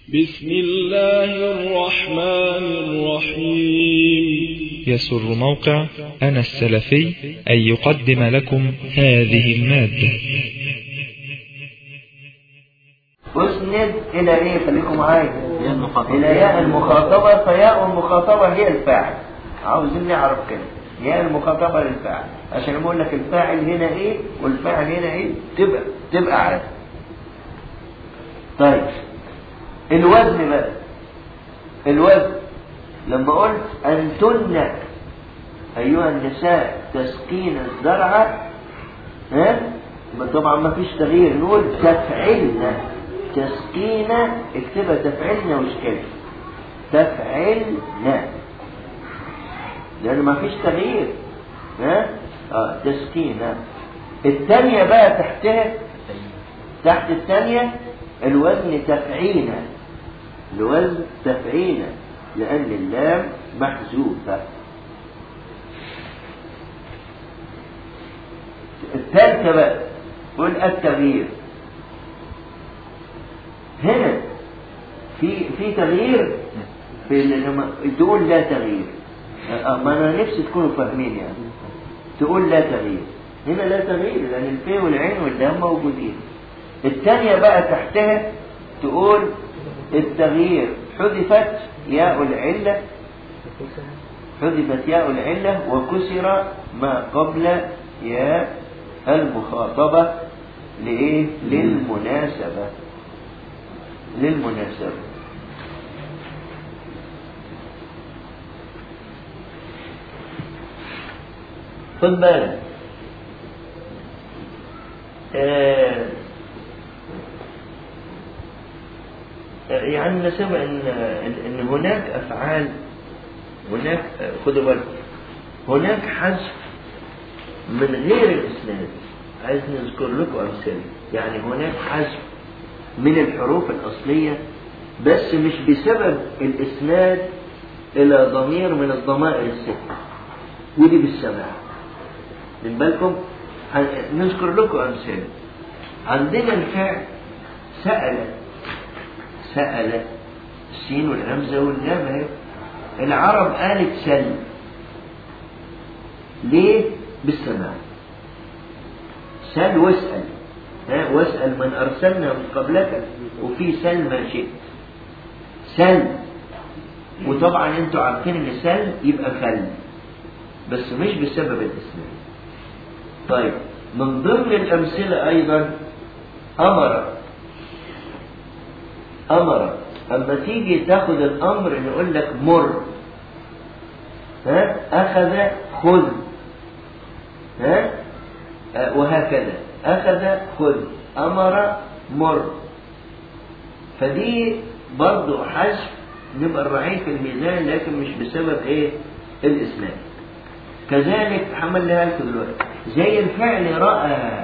بسم الله الرحمن الرحيم يسر موقع أنا السلفي أن يقدم لكم هذه المادة اسند الى ايه خليكم معايا يا المخاطبة. الى ياء المخاطبة فياء المخاطبة هي الفاعل عاوزين نعرف كده ياء المخاطبة للفاعل عشان بقول لك الفاعل هنا ايه والفاعل هنا ايه تبقى تبقى عارف طيب الوزن بقى الوزن لما قلت انتن ايها النساء تسقين الزرع ها يبقى طبعا ما فيش تغيير نقول تفعلن تسقين اكتبها تفعلن وش كده تفعلن لان ما فيش تغيير ها اه تسقين الثانية بقى تحتها تحت الثانية الوزن تفعينا الوزن تفعينا لأن اللام محذوفة الثالثة بقى قل التغيير هنا في في تغيير في لما تقول لا تغيير أه، ما انا نفسي تكونوا فاهمين يعني تقول لا تغيير هنا لا تغيير لان الفي والعين واللام موجودين الثانية بقى تحتها تقول التغيير حذفت ياء العلة حذفت ياء العلة وكسر ما قبل ياء المخاطبة لإيه؟ للمناسبة للمناسبة خد بالك آه يعني نسمع ان ان هناك افعال هناك خدوا بالكم هناك حذف من غير الاسناد عايز نذكر لكم امثله يعني هناك حذف من الحروف الاصليه بس مش بسبب الاسناد الى ضمير من الضمائر السته ودي بالسماع من بالكم هن- نذكر لكم امثله عندنا الفعل سأل سأل السين والهمزة واللام اهي العرب قالت سل ليه؟ بالسماع سل واسأل ها واسأل من أرسلنا من قبلك وفي سل ما شئت سل وطبعا انتوا عارفين ان سل يبقى خل بس مش بسبب الاسلام طيب من ضمن الأمثلة أيضا أمر أمر أما تيجي تاخد الأمر نقول لك مر ها أخذ خذ ها آه، وهكذا أخذ خذ أمر مر فدي برضو حذف نبقى نراعيه في الميزان لكن مش بسبب ايه الاسلام كذلك حملها لكم دلوقتي زي الفعل رأى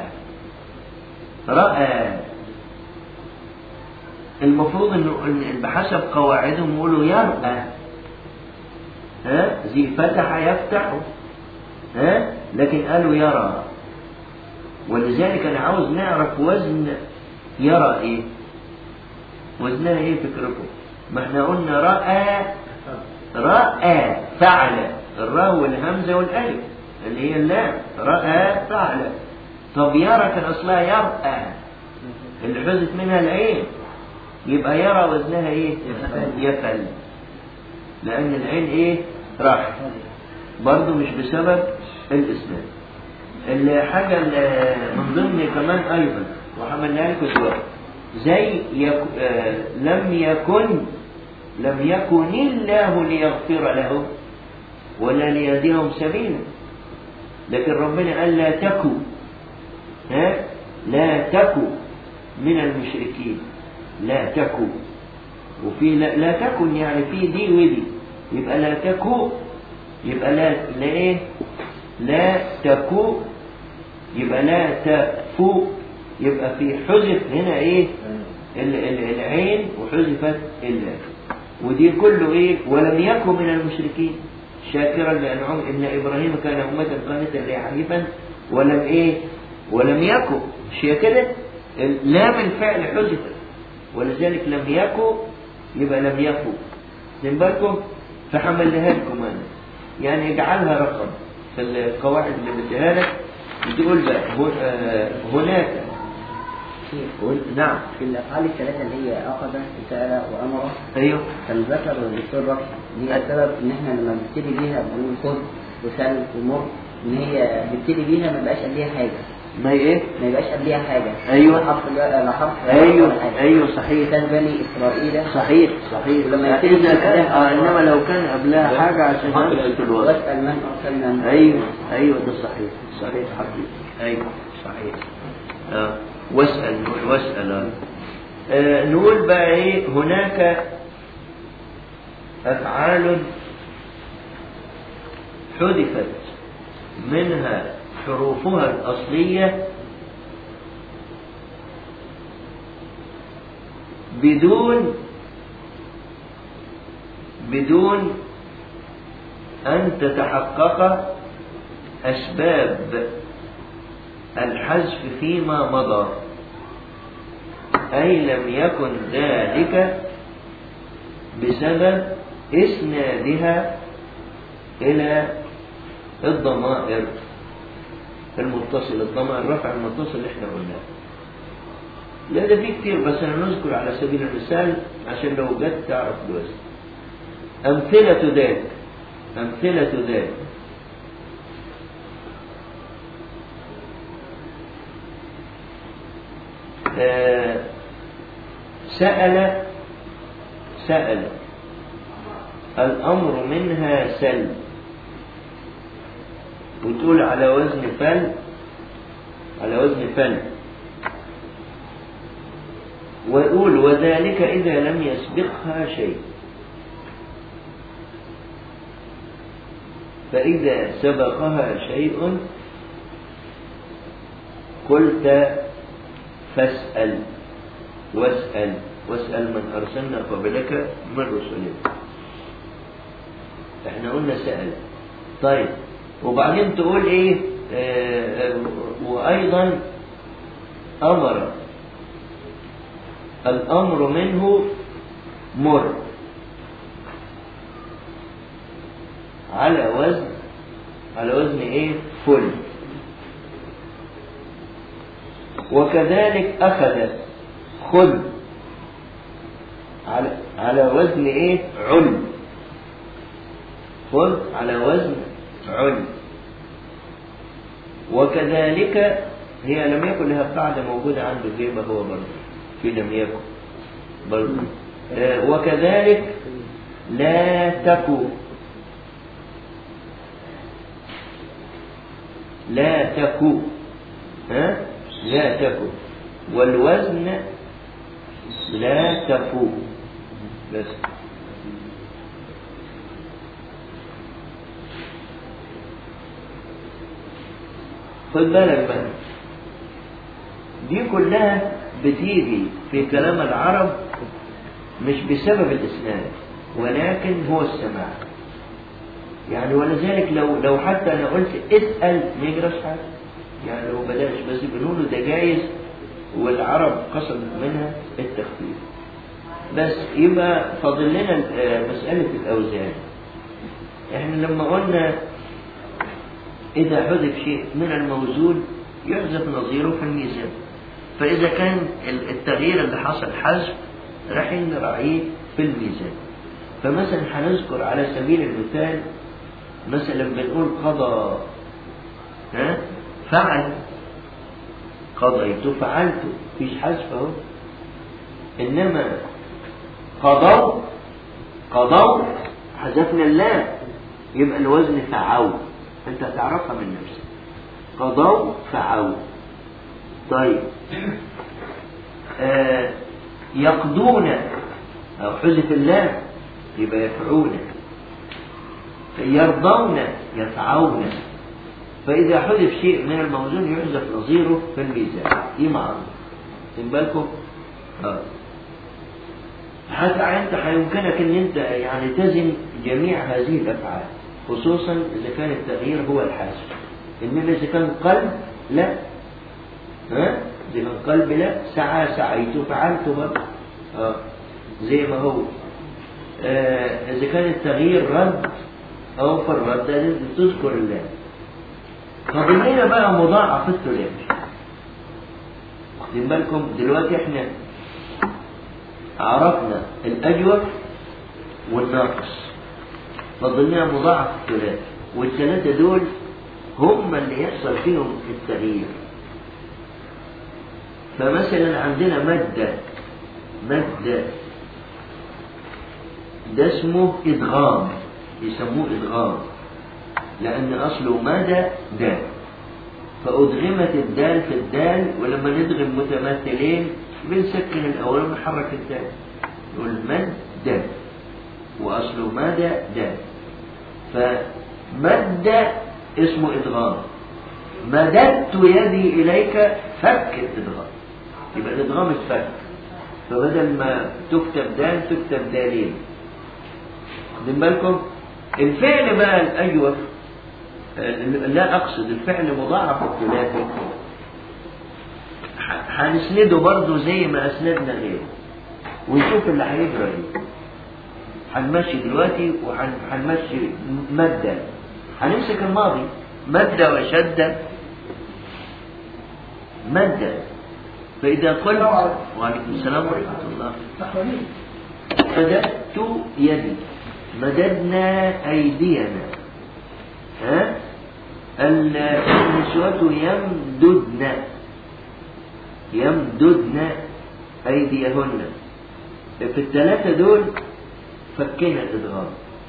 رأى المفروض انه إن بحسب قواعدهم يقولوا يرأى ها زي فتح يفتح ها لكن قالوا يرى ولذلك انا عاوز نعرف وزن يرى ايه وزنها ايه فكركم ما احنا قلنا رأى رأى فعل الراء والهمزة والألف اللي هي اللام رأى فعل طب يرى كان أصلها يرأى اللي حذف منها العين يبقى يرى وزنها ايه يفل لأن العين ايه راح برضه مش بسبب الإسلام الحاجة اللي من ضمن كمان أيضا وحملناها لكم دلوقتي زي يك... آه لم يكن لم يكن الله ليغفر لهم ولا ليهديهم سبيلا لكن ربنا قال لا تكوا ها لا تكوا من المشركين لا تكوا وفي لا, لا تكن يعني في دي ودي يبقى لا تكو يبقى لا لا ايه لا تكو يبقى لا تفو يبقى في حذف هنا ايه ال- ال- العين وحذفت اللام ودي كله ايه ولم يكن من المشركين شاكرا لانعم ان ابراهيم كان امه قانتا لي حنيفا ولم ايه ولم يكن مش هي كده لام الفعل حذفت ولذلك لم يكن يبقى لم يفوا من بالكم فحملها لكم انا يعني اجعلها رقم في القواعد اللي بديها لك بتقول بقى هن- آه، هناك هن- نعم في الافعال الثلاثه اللي هي اخذ وسال وامر ايوه كان ذكر الدكتور رفع دي السبب ان احنا لما بنبتدي بيها بنقول خذ وسل ومر ان هي بنبتدي بيها ما يبقاش قبليها حاجه ما هي ايه ما يبقاش قبليها حاجه أيوة. لا حرف لا لا حرف ولا ايوه ولا حاجة. ايوه صحيح كان بني اسرائيل صحيح صحيح لما لما يبتدي إذا كان يتكلم- آه انما لو كان قبلها حاجه عشان يمسك الوزن واسال من ارسلنا ايوه ايوه ده صحيح صحيح حقيقي ايوه صحيح آه. واسال نقول واسال آه. آه نقول بقى ايه هناك افعال حذفت منها حروفها الاصليه بدون بدون أن تتحقق أسباب الحذف فيما مضى أي لم يكن ذلك بسبب إسنادها إلى الضمائر المتصل الضمائر رفع المتصل اللي احنا قلناه لا ده في كتير بس انا نذكر على سبيل المثال عشان لو جت تعرف الوزن أمثلة ذلك أمثلة ذلك آه، سأل سأل الأمر منها سل وتقول على وزن فل على وزن فل ويقول وذلك إذا لم يسبقها شيء فإذا سبقها شيء قلت فاسأل واسأل واسأل من أرسلنا قبلك من رسلنا احنا قلنا سأل طيب وبعدين تقول ايه آه آه وأيضا أمر الأمر منه مر على وزن على وزن ايه فل وكذلك اخذ خذ على على وزن ايه عل خذ على وزن عل وكذلك هي لم يكن لها قاعدة موجودة عنده زي ما هو برضه في لم يكن برضه آه وكذلك لا تكن لا تكو ها لا تكو والوزن لا تفو بس خد بالك بقى دي كلها بتيجي في كلام العرب مش بسبب الإسناد ولكن هو السماع يعني ولذلك لو لو حتى انا قلت اسال ما يجراش حاجه يعني لو بلاش بس بنقول ده جايز والعرب قصدت منها التخفيف بس يبقى فاضل لنا مسألة الأوزان احنا لما قلنا إذا حذف شيء من الموزون يحذف نظيره في الميزان فإذا كان التغيير اللي حصل حذف راح نراعيه في الميزان فمثلا هنذكر على سبيل المثال مثلا بنقول قضى ها فعل قضيت فعلت مفيش حذف اهو انما قضوا قضوا حذفنا اللام يبقى الوزن فعوا انت هتعرفها من نفسك قضوا فعوا طيب آه يقضون او حذف اللام يبقى يفعون يرضون يفعون فإذا حذف شيء من الموزون يحذف نظيره في الميزان دي معروف خد بالكم اه حتى انت هيمكنك ان انت يعني تزن جميع هذه الافعال خصوصا اذا كان التغيير هو الحذف انما اذا كان قلب لا ها اذا كان قلب لا سعى سعيت فعلت برضه اه زي ما هو آه، إذا كان التغيير رد أو في الرد لازم تذكر الله فاضل لنا بقى مضاعف الثلاثي واخدين بالكم دلوقتي احنا عرفنا الأجوف والناقص فاضل لنا مضاعف الثلاثي والثلاثة دول هم اللي يحصل فيهم التغيير فمثلا عندنا مادة مادة ده اسمه إدغام يسموه إدغام لأن أصله مادة دال فأدغمت الدال في الدال ولما ندغم متماثلين بنسكن الأول ونحرك الدال نقول مد دال وأصله مادة دال فمد اسمه إدغام مددت يدي إليك فك الإدغام يبقى الإدغام اتفك فبدل ما تكتب دال تكتب دالين واخدين بالكم الفعل بقى الأجوف لا أقصد الفعل مضاعف الثلاثي هنسنده برضه زي ما أسندنا غيره ونشوف اللي هيجرى ايه هنمشي دلوقتي وهنمشي مادة هنمسك الماضي مادة وشدة مادة فإذا قلت وعليكم السلام ورحمة الله مددت يدي مددنا أيدينا ها النسوة يمددن يمددن أيديهن في الثلاثة دول فكينا الإدغام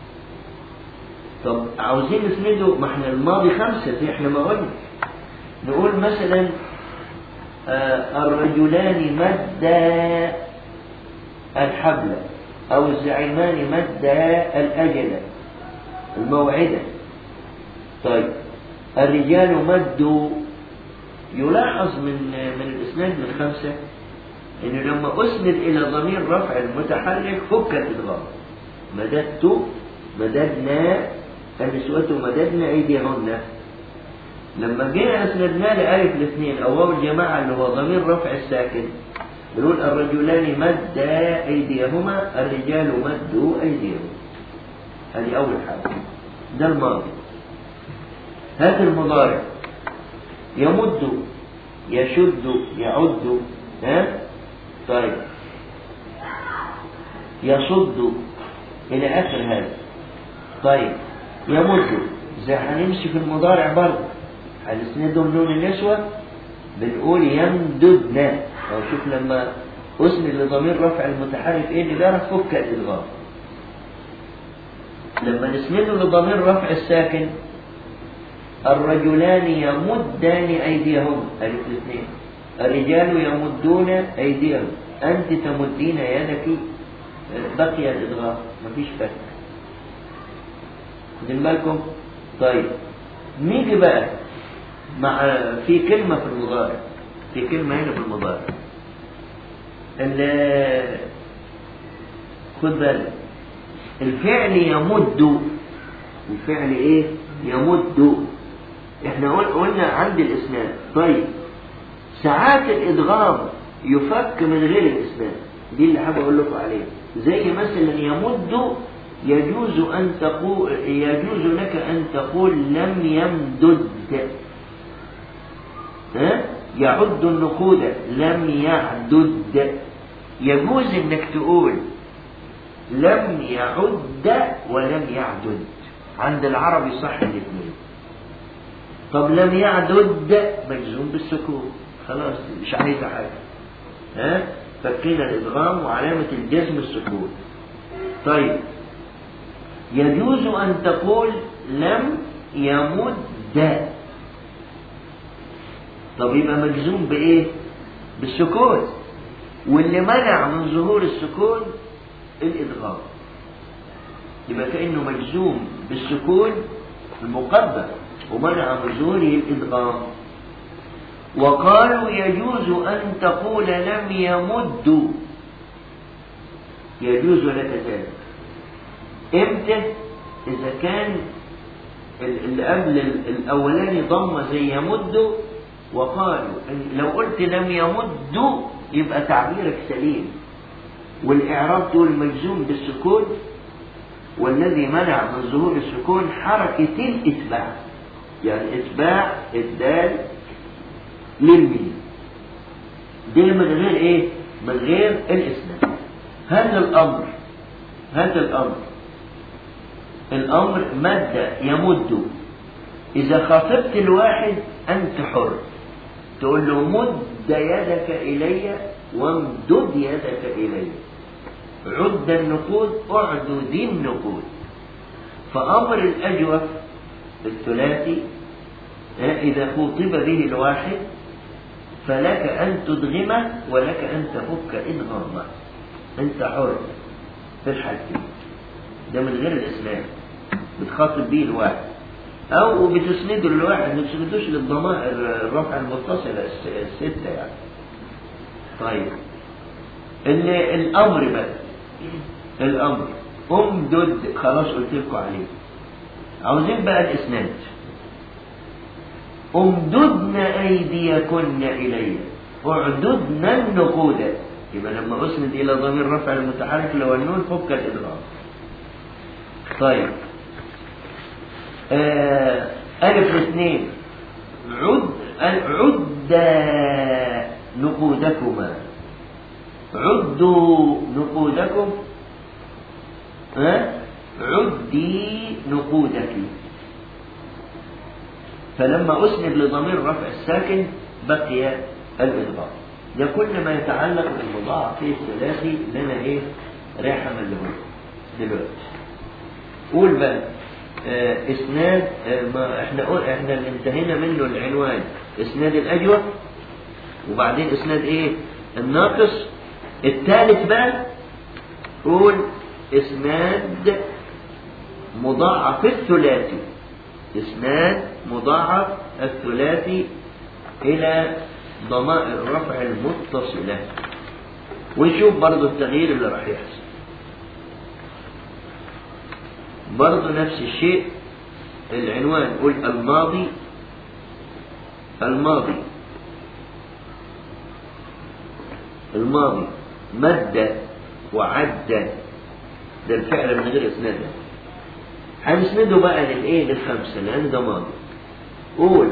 طب عاوزين نسنده ما احنا الماضي خمسة زي احنا ما قلنا نقول مثلا آه الرجلان مدا الحبل أو الزعيمان مدا الأجل الموعدة طيب الرجال مدوا يلاحظ من من الإسناد من خمسة إنه لما أسند إلى ضمير رفع المتحرك فك الإدغام مددت مددنا النسوة مددنا أيديهن لما جينا أسندنا لألف الاثنين أو واو الجماعة اللي هو ضمير رفع الساكن بنقول الرجلان مدا أيديهما الرجال مدوا أيديهم هذه أول حاجة ده الماضي هذا المضارع يمد يشد يعد ها طيب يصد إلى آخر هذا طيب يمد زي هنمشي في المضارع برضه هنسندهم نون النسوة بنقول يمددنا أو شوف لما أسند لضمير رفع المتحرك إيه اللي جرى فك الإدغام لما نسنده لضمير رفع الساكن الرجلان يمدان أيديهم ألف الاثنين الرجال يمدون أيديهم أنت تمدين يدك بقي الإدغام مفيش فك خدين بالكم طيب نيجي بقى مع في كلمة في المضارع في كلمة هنا في المضارع خد بالك الفعل يمد الفعل ايه يمد احنا قلنا عند الاسناد طيب ساعات الادغام يفك من غير الاسناد دي اللي حابب اقول لكم عليها زي مثلا يمد يجوز ان تقول يجوز لك ان تقول لم يمدد ها يعد النقود لم يعدد يجوز انك تقول لم يعد ولم يعدد عند العربي صح الاثنين طب لم يعدد مجزوم بالسكون خلاص مش عايزه حاجه ها فكينا الادغام وعلامه الجزم السكون طيب يجوز ان تقول لم يمد طب يبقى مجزوم بايه بالسكون واللي منع من ظهور السكون الادغام يبقى كانه مجزوم بالسكون المقدر ومنع من ظهوره الادغام وقالوا يجوز ان تقول لم يمد يجوز لك ذلك امتى اذا كان اللي قبل الاولاني ضمه زي يمد وقالوا إن لو قلت لم يمد يبقى تعبيرك سليم والإعراب تقول مجزوم بالسكون والذي منع من ظهور السكون حركة الإتباع يعني إتباع الدال للميم دي من غير إيه؟ من غير الإسناد هذا الأمر هذا الأمر الأمر مد يمد إذا خاطبت الواحد أنت حر تقول له مد يدك إلي وامدد يدك إلي عد النقود اعدد النقود فأمر الأجوف الثلاثي إذا خوطب به الواحد فلك أن تدغمه ولك أن تفك إدغامه أنت حر في الحالتين ده من غير الإسلام بتخاطب به الواحد أو بتسنده للواحد ما تسندوش للضمائر الرفع المتصلة الستة يعني طيب الأمر بقى الأمر امدد خلاص قلت لكم عليه عاوزين بقى الإسناد امددن أيديكن إلي اعددن النقود يبقى لما أسند إلى ضمير رفع المتحرك اللي هو النون فك الإضراب طيب آه ألف اثنين عد عد نقودكما عدوا نقودكم ها عدي نقودك فلما أسند لضمير رفع الساكن بقي الإضراب ده كل ما يتعلق بالمضاعف في الثلاثي اللي أنا إيه رايح أعمله دلوقتي قول بقى آه اسناد آه ما احنا قول احنا اللي انتهينا منه العنوان اسناد الاجوف وبعدين اسناد ايه الناقص الثالث بقى قول اسناد مضاعف الثلاثي اسناد مضاعف الثلاثي الى ضمائر الرفع المتصلة ونشوف برضو التغيير اللي راح يحصل برضو نفس الشيء العنوان قول الماضي الماضي الماضي مد وعد ده الفعل من غير اسناد هنسنده بقى للايه للخمسه لان ده ماضي قول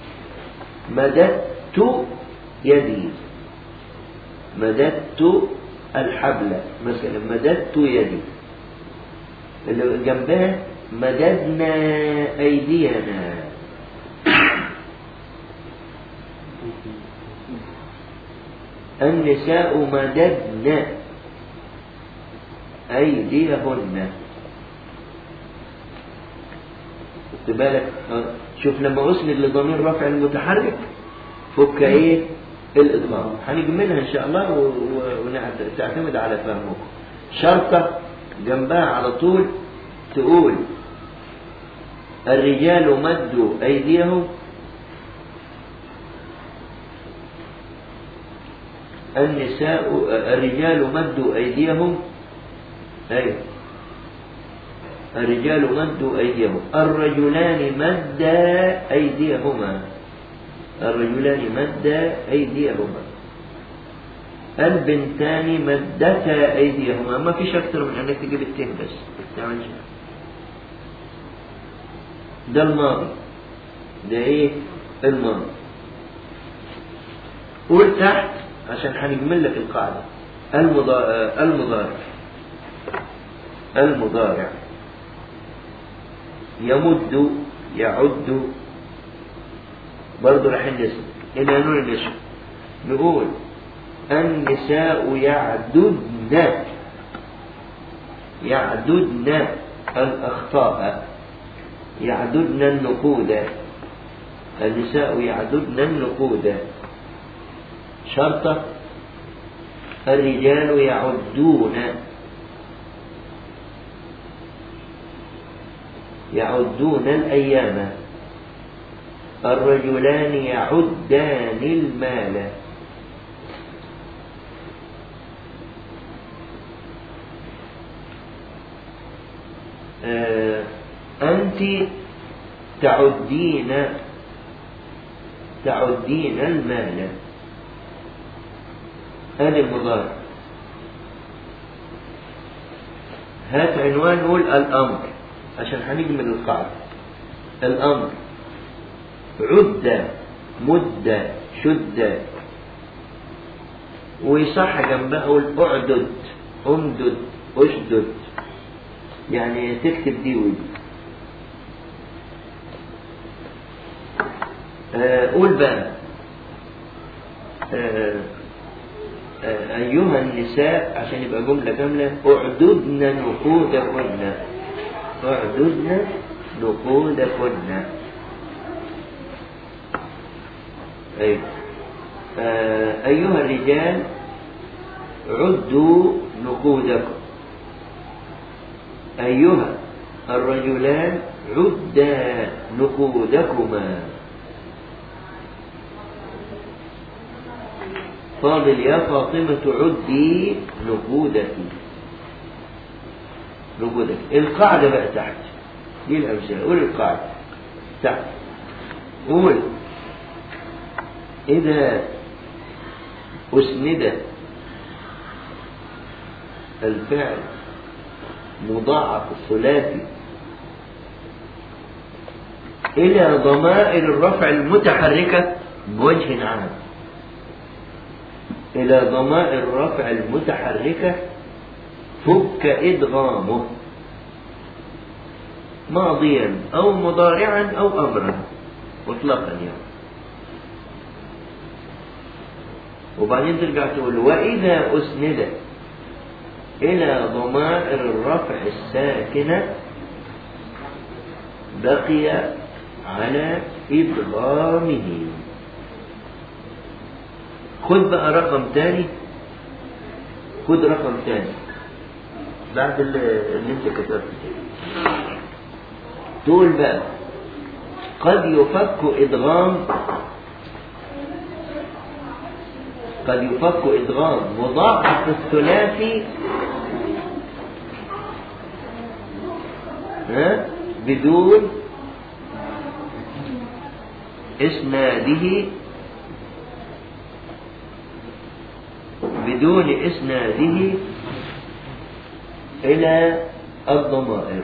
مددت يدي مددت الحبل مثلا مددت يدي اللي جنبها مددنا ايدينا النساء مددن أيديهن خد بالك شوف لما أسند لضمير رفع المتحرك فك إيه الإضمار هنجملها إن شاء الله وتعتمد على فهمكم شرطة جنبها على طول تقول الرجال مدوا أيديهم النساء الرجال مدوا أيديهم أي الرجال مدوا أيديهم الرجلان مدا أيديهما الرجلان مدا أيديهما البنتان مدتا أيديهما ما فيش أكثر من أنك تجيب التين بس تعملش ده الماضي ده إيه الماضي قول تحت عشان هنجمل لك القاعدة المضارع المضارع يمد يعد برضه راح نسمع إلى نور النسب نقول النساء يعددن يعددن الأخطاء يعددن النقود النساء يعددن النقود شرطة الرجال يعدون يعدون الأيام الرجلان يعدان المال آه أنت تعدين تعدين المال هذا المضارع هات عنوان قول الأمر عشان هنيجي من القاعدة الأمر عد مد شد ويصح جنبها قول اعدد امدد اشدد يعني تكتب دي ودي آه، قول بقى آه، آه، أيها النساء عشان يبقى جملة كاملة اعددن نقودكن اعددن نقودكن أيوة. آه، أيها الرجال عدوا نقودكم أيها الرجلان عدا نقودكما فاضل يا فاطمة عدي نقودك نقودك القاعدة بقى تحت دي الأمثلة قول القاعدة تحت قول إذا أسند الفعل مضاعف الثلاثي إلى ضمائر الرفع المتحركة بوجه عام إلى ضمائر الرفع المتحركة فك إدغامه ماضيا أو مضارعا أو أمرا مطلقا يعني وبعدين ترجع تقول وإذا أسند إلى ضمائر الرفع الساكنة بقي على إدغامه خد بقى رقم تاني خد رقم تاني بعد اللي, اللي انت كتبته تقول بقى قد يفك إدغام قد يفك إدغام مضاعف الثلاثي ها بدون إسناده بدون إسناده إلى الضمائر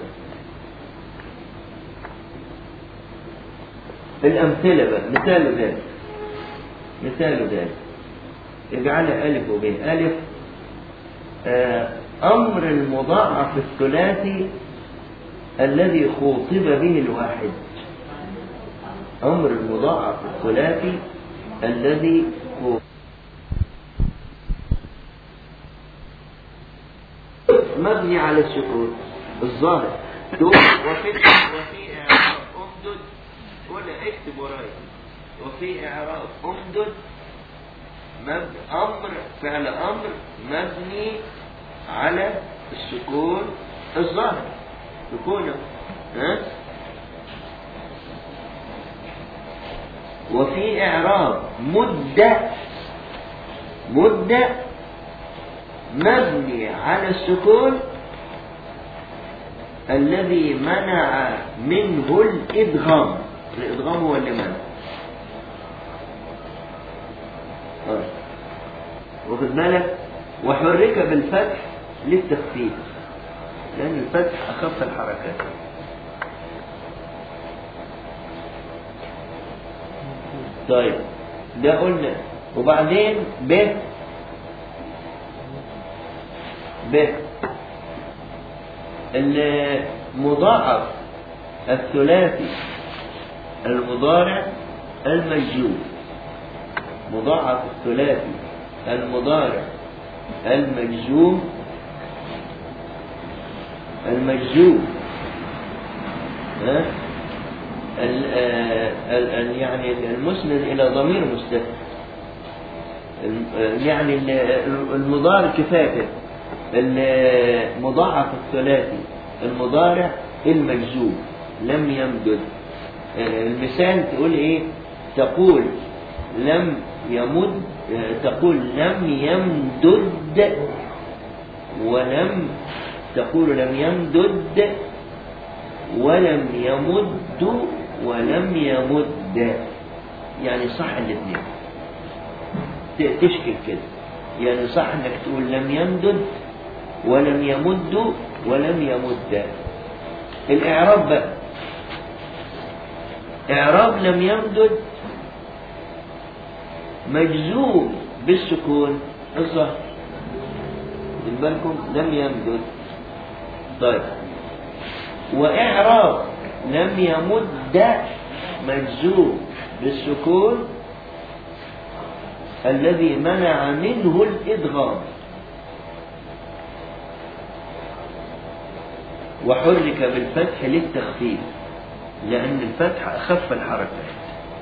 الأمثلة بقى مثال ذلك مثال ذلك اجعل ألف وب ألف آه، أمر المضاعف الثلاثي الذي خوطب به الواحد أمر المضاعف الثلاثي الذي خوطب مبني على السكون الظاهر تقول وفي وفي إعراب أمدد ولا اكتب ورايا وفي إعراب أمدد مب... أمر فعل أمر مبني على السكون الظاهر سكونه ها وفي إعراب مدة مدة مبني على السكون الذي منع منه الإدغام الإدغام هو اللي منع طيب. واخد بالك وحرك بالفتح للتخفيف لأن الفتح أخف الحركات طيب ده قلنا وبعدين ب ب المضاعف الثلاثي المضارع المجزوم مضاعف الثلاثي المضارع المجزوم المجزوم ها ال ال ال يعني المسند إلى ضمير مستتر يعني المضارع كفاية كده المضاعف الثلاثي المضارع المجزوم لم يمدد المثال تقول ايه تقول لم يمد تقول لم يمدد ولم تقول لم يمدد ولم يمد ولم يمد يعني صح الاثنين تشكل كده يعني صح انك تقول لم يمدد ولم يمد ولم يمد الإعراب بقى إعراب لم يمدد مجزوم بالسكون الظهر خد بالكم لم يمدد طيب وإعراب لم يمد مجزوم بالسكون الذي منع منه الإدغام وحرك بالفتح للتخفيف لأن الفتح أخف الحركات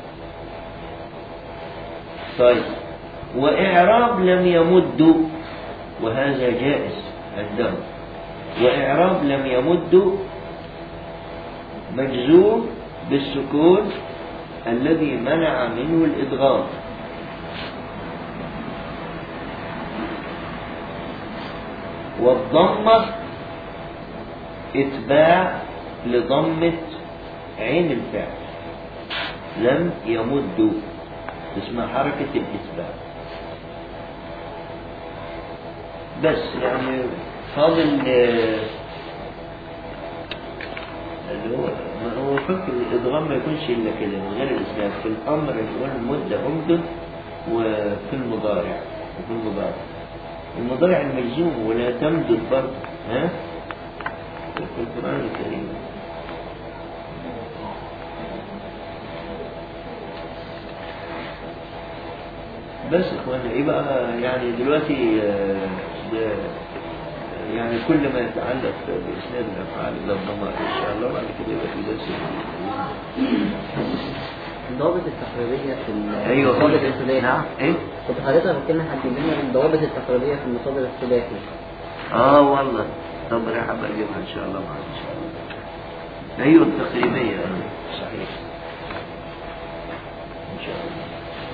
طيب وإعراب لم يمد وهذا جائز عندهم وإعراب لم يمد مجزوم بالسكون الذي منع منه الإدغام والضمة إتباع لضمة عين الفعل لم يمد اسمها حركة الإتباع بس يعني فاضل آه، اللي هو ما هو فكر الإدغام ما يكونش إلا كده من غير الإسلام في الأمر يقول المدة أمد وفي المضارع وفي المضارع المضارع المجزوم ولا تمدد برضه ها في القرآن الكريم بس اخوانا ايه بقى يعني دلوقتي آه، ب- يعني كل ما يتعلق باسناد الافعال الى الضمائر ان شاء الله بعد كده يبقى في درس الضوابط التقريبية في ال- ايوه المصادر الثلاثي نعم ايه كنت حضرتك بتكلم حد لنا الضوابط التقريبية في المصادر الثلاثي اه والله طب انا حابب اجيبها ان شاء الله معاك ان شاء الله ايوه التقريبيه آه، صحيح ان شاء الله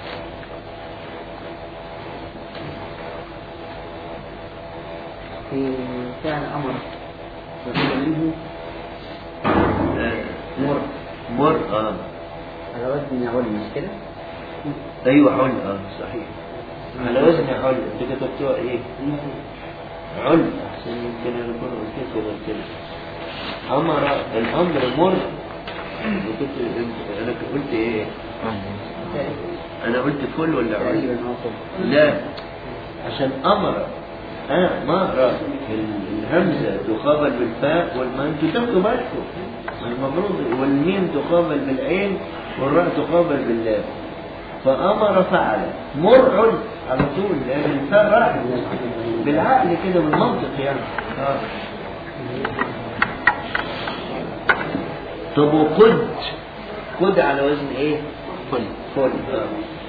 في فعل أمر وفي منه آه، مر مر اه على وزن يعول مش كده؟ ايوه حل اه صحيح على وزن حل انت كتبتوها ايه عل احسن يمكن انا اكون قلت كده كده امر الامر مر وكنت انا قلت ايه انا قلت فل ولا عل تقريبا اه لا عشان امر اه مهر الهمزه تقابل بالفاء والما انتوا تاخدوا بالكم المفروض والميم تقابل بالعين والراء تقابل باللام فامر فعل مرعل على طول لان الفاء راحت بالعقل كده بالمنطق يعني آه. طب وقد قد على وزن ايه؟ فل فل آه.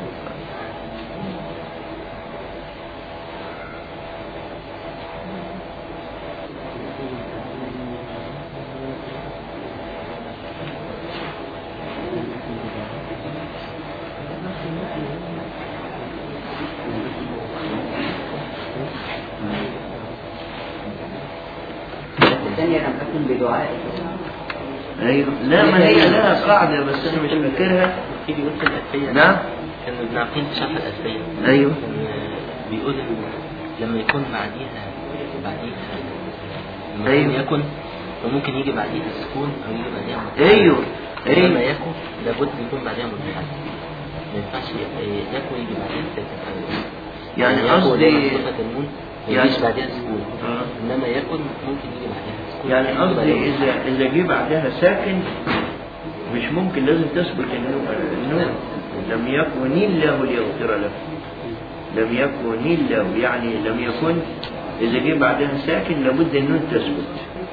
الثانية لم أكن بدعائك ايوه لا ما هي لها قاعده بس انا مش فاكرها تيجي قلت الألفية نعم كان ابن عقيل في شرح الألفية ايوه كان بيقول إن لما يكون بعديها بعديها لما أيوة. أيوه. يكن وممكن يجي بعديها سكون أو يجي بعديها متحرك. ايوه لما ايوه يكن لابد يكون بعديها متحرك ما ينفعش ي- يكن يجي بعديها ساكن يعني يكن قصدي لما صفة النون ما يعني- يجيش بعديها سكون آه. إنما يكن ممكن يجي بعديها سكون يعني يجي قصدي بعديها اذا اذا جه بعدها ساكن مش ممكن لازم تثبت النون النون لم يكن الله ليغفر له لم يكن الله يعني لم يكن اذا جه بعدها ساكن لابد النون تثبت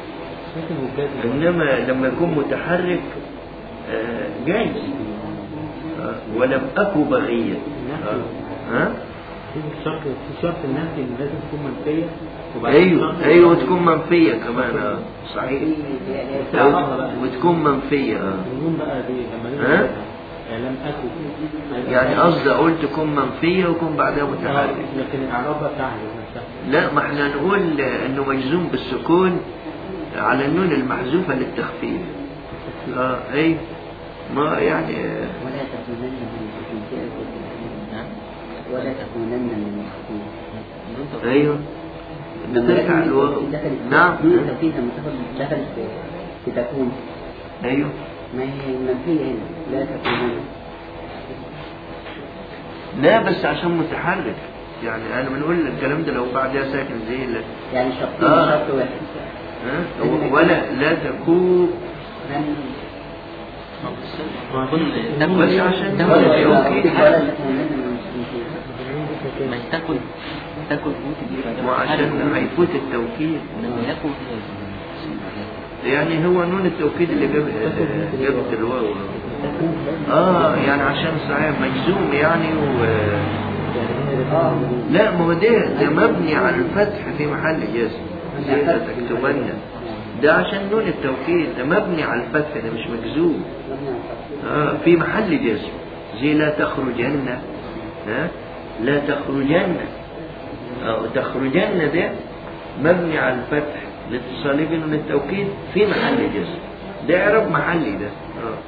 انما لما يكون متحرك آه، جايز آه، ولم اكو بغيا آه. ها في شرط في شرط النفي إن لازم تكون منفية وبعدين ايوه شرط ايوه وتكون منفيه كمان اه صحيح تعرفها بقى. وتكون منفيه اه النون بقى دي لما ها؟ نقول يعني لم أكن يعني قصدي اقول تكون منفيه ويكون بعدها آه، متحرك لكن الإعراب بقى بتاعها نفسها لا ما احنا نقول انه مجزوم بالسكون على النون المحذوفه للتخفيف اه اي ما يعني آه، ولا تكونن من المشركين نعم ولا تكونن من المشركين ايوه بترجع الواو دخلت نعم نون التوكيد لما تاخد دخلت في في تكون ايوه ما هي منفية هنا لا تكون هنا لا بس عشان متحرك يعني انا بنقول الكلام ده لو بعدها ساكن زي ال- يعني شرطين آه. شرط واحد ها؟ ولا لا تكون لم يكون تكن بس عشان تكن ولا التوكيد توكيد. حاجة. ولا تكون لنا من ما هي تكن تكن فوت دي وعشان هيفوت التوكيد لما يكن يعني هو نون التوكيد اللي جاب جابت الواو اه يعني عشان صحيح مجزوم يعني و اه لا ما هو ده ده مبني على الفتح في محل جزم زي ما تكتبن ده عشان نون التوكيد ده مبني على الفتح ده مش مجزوم آه في محل جزم زي لا تخرجن ها لا تخرجن أو تخرجن ده مبني على الفتح لاتصاله بنون التوكيد في محل جزم ده إعراب محلي ده آه.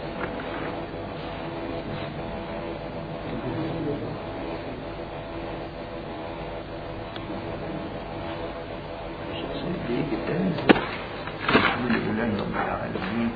الحمد لله رب العالمين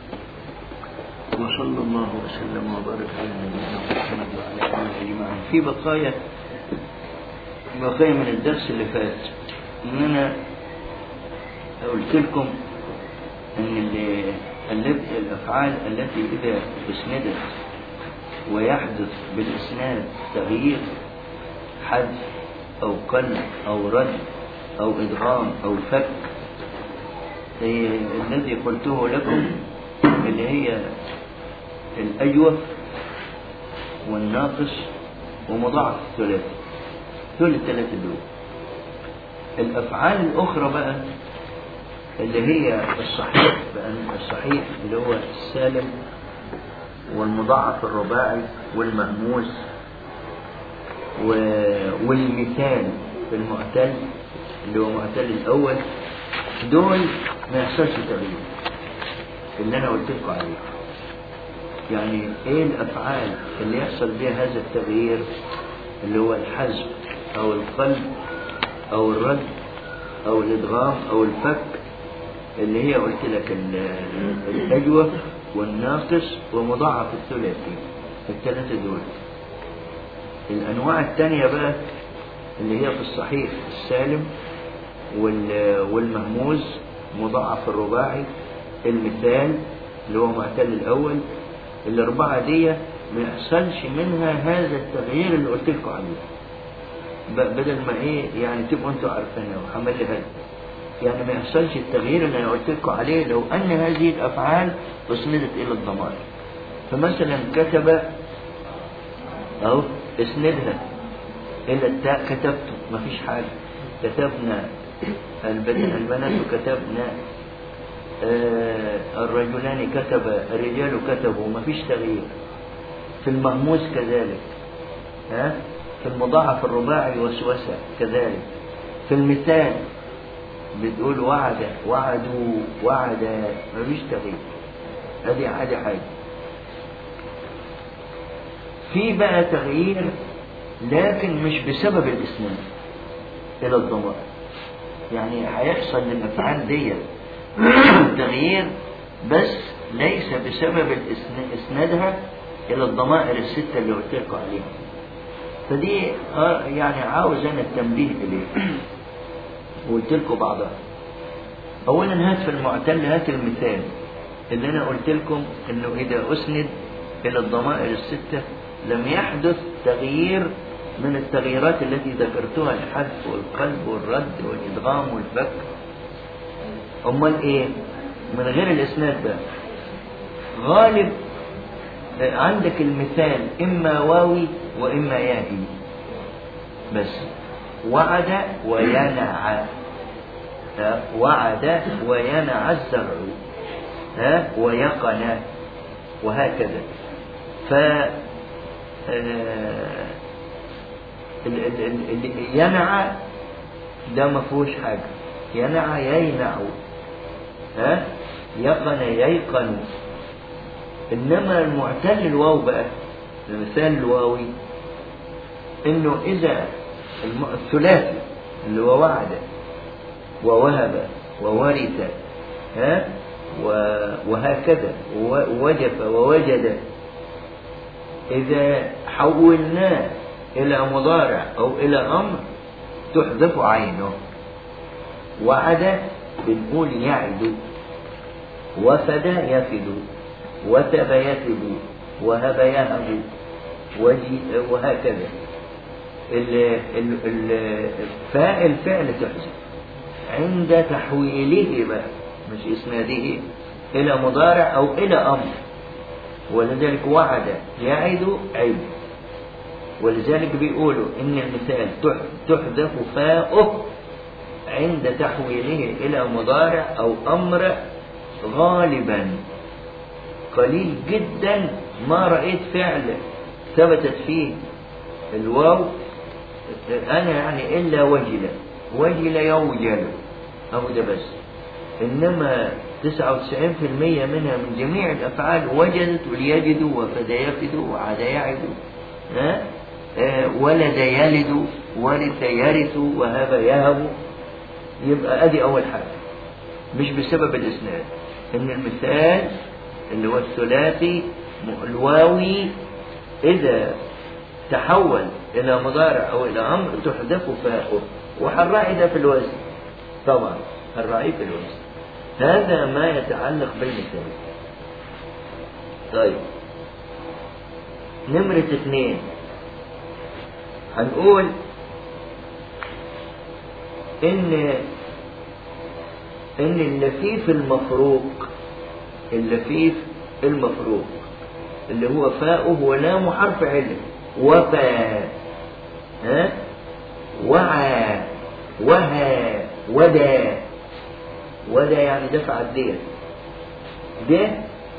وصلى الله وسلم وبارك على نبينا محمد وعلى اله اجمعين في بقايا بقايا من الدرس اللي فات ان انا قلت لكم ان ال- ال- الافعال التي اذا اسندت ويحدث بالاسناد تغيير حذف او قلب او رد او ادغام او فك إيه، الذي قلته لكم اللي هي الأجوف والناقص ومضاعف الثلاثي دول الثلاثة دول الأفعال الأخرى بقى اللي هي الصحيح بأن الصحيح اللي هو السالم والمضاعف الرباعي والمهموس و- والمثال في المعتل اللي هو معتل الأول دول ما يحصلش تغيير اللي أنا قلت لكم عليه يعني إيه الأفعال اللي يحصل بها هذا التغيير اللي هو الحذف أو القلب أو الرد أو الإدغام أو الفك اللي هي قلت لك ال- الأجوف والناقص ومضاعف الثلاثي الثلاثة دول الأنواع الثانية بقى اللي هي في الصحيح السالم وال- والمهموز مضاعف الرباعي المثال اللي هو معتل الأول الأربعة دي ما يحصلش منها هذا التغيير اللي قلت لكم عليه ب- بدل ما ايه يعني تبقوا انتوا عارفينها وحمل هذا يعني ما يحصلش التغيير اللي انا قلت لكم عليه لو ان هذه الافعال اسندت الى الضمائر فمثلا كتب اهو اسندها الى التاء كتبت ما فيش حاجه كتبنا البنات البنات كتبنا آه الرجلان كتب الرجال كتبوا ما فيش تغيير في المهموس كذلك ها في المضاعف الرباعي وسوسة كذلك في المثال بتقول وعد وعدوا وعد ما فيش تغيير ادي ادي حاجه في بقى تغيير لكن مش بسبب الاسناد الى الضمائر يعني هيحصل للافعال دي تغيير بس ليس بسبب الإسن- اسنادها الى الضمائر السته اللي قلت لكم عليها فدي آه يعني عاوز انا التنبيه اليه وقلت لكم بعضها اولا هات في المعتل هات المثال اللي انا قلت لكم انه اذا اسند الى الضمائر السته لم يحدث تغيير من التغييرات التي ذكرتها الحذف والقلب والرد والادغام والفك امال ايه من غير الاسناد بقى غالب آه، عندك المثال اما واوي واما يائي بس وعد وينع ها، وعد وينع الزرع ها ويقن وهكذا ف آه، ال- ال- ال- ال- ينع ده ما فيهوش حاجه ينع يينع ها يقن ييقن انما المعتل الواو بقى المثال الواوي انه اذا الم- الثلاثي اللي هو وعد ووهب وورث ها و- وهكذا و- وجف ووجد إذا حولناه إلى مضارع أو إلى أمر تحذف عينه وعد بنقول يعد وفد يفد وتب يتب وهب يهب وجي وهكذا ال- ال- ال- فاء الفعل تحذف عند تحويله بقى مش اسناده إلى مضارع أو إلى أمر ولذلك وعد يعد عد ولذلك بيقولوا إن المثال تح- تحذف فاؤه عند تحويله إلى مضارع أو أمر غالبا قليل جدا ما رأيت فعل ثبتت فيه الواو أنا يعني إلا وجل وجل يوجل أهو ده بس إنما 99% منها من جميع الأفعال وجدت وليجدوا وفد يفدوا وعاد يعد ها آه، ولد يلد ورث يرث وهب يهب يبقى ادي اول حاجه مش بسبب الاسناد ان المثال اللي هو الثلاثي م- الواوي اذا تحول الى مضارع او الى امر تحذف فاؤه وهنراعي ده في الوزن طبعا هنراعيه في الوزن هذا ما يتعلق بالمثال طيب نمرة اثنين هنقول ان ان اللفيف المفروق اللفيف المفروق اللي هو فاؤه ولام حرف علم وفى ها وعى وهى ودى ودى يعني دفع الدين ده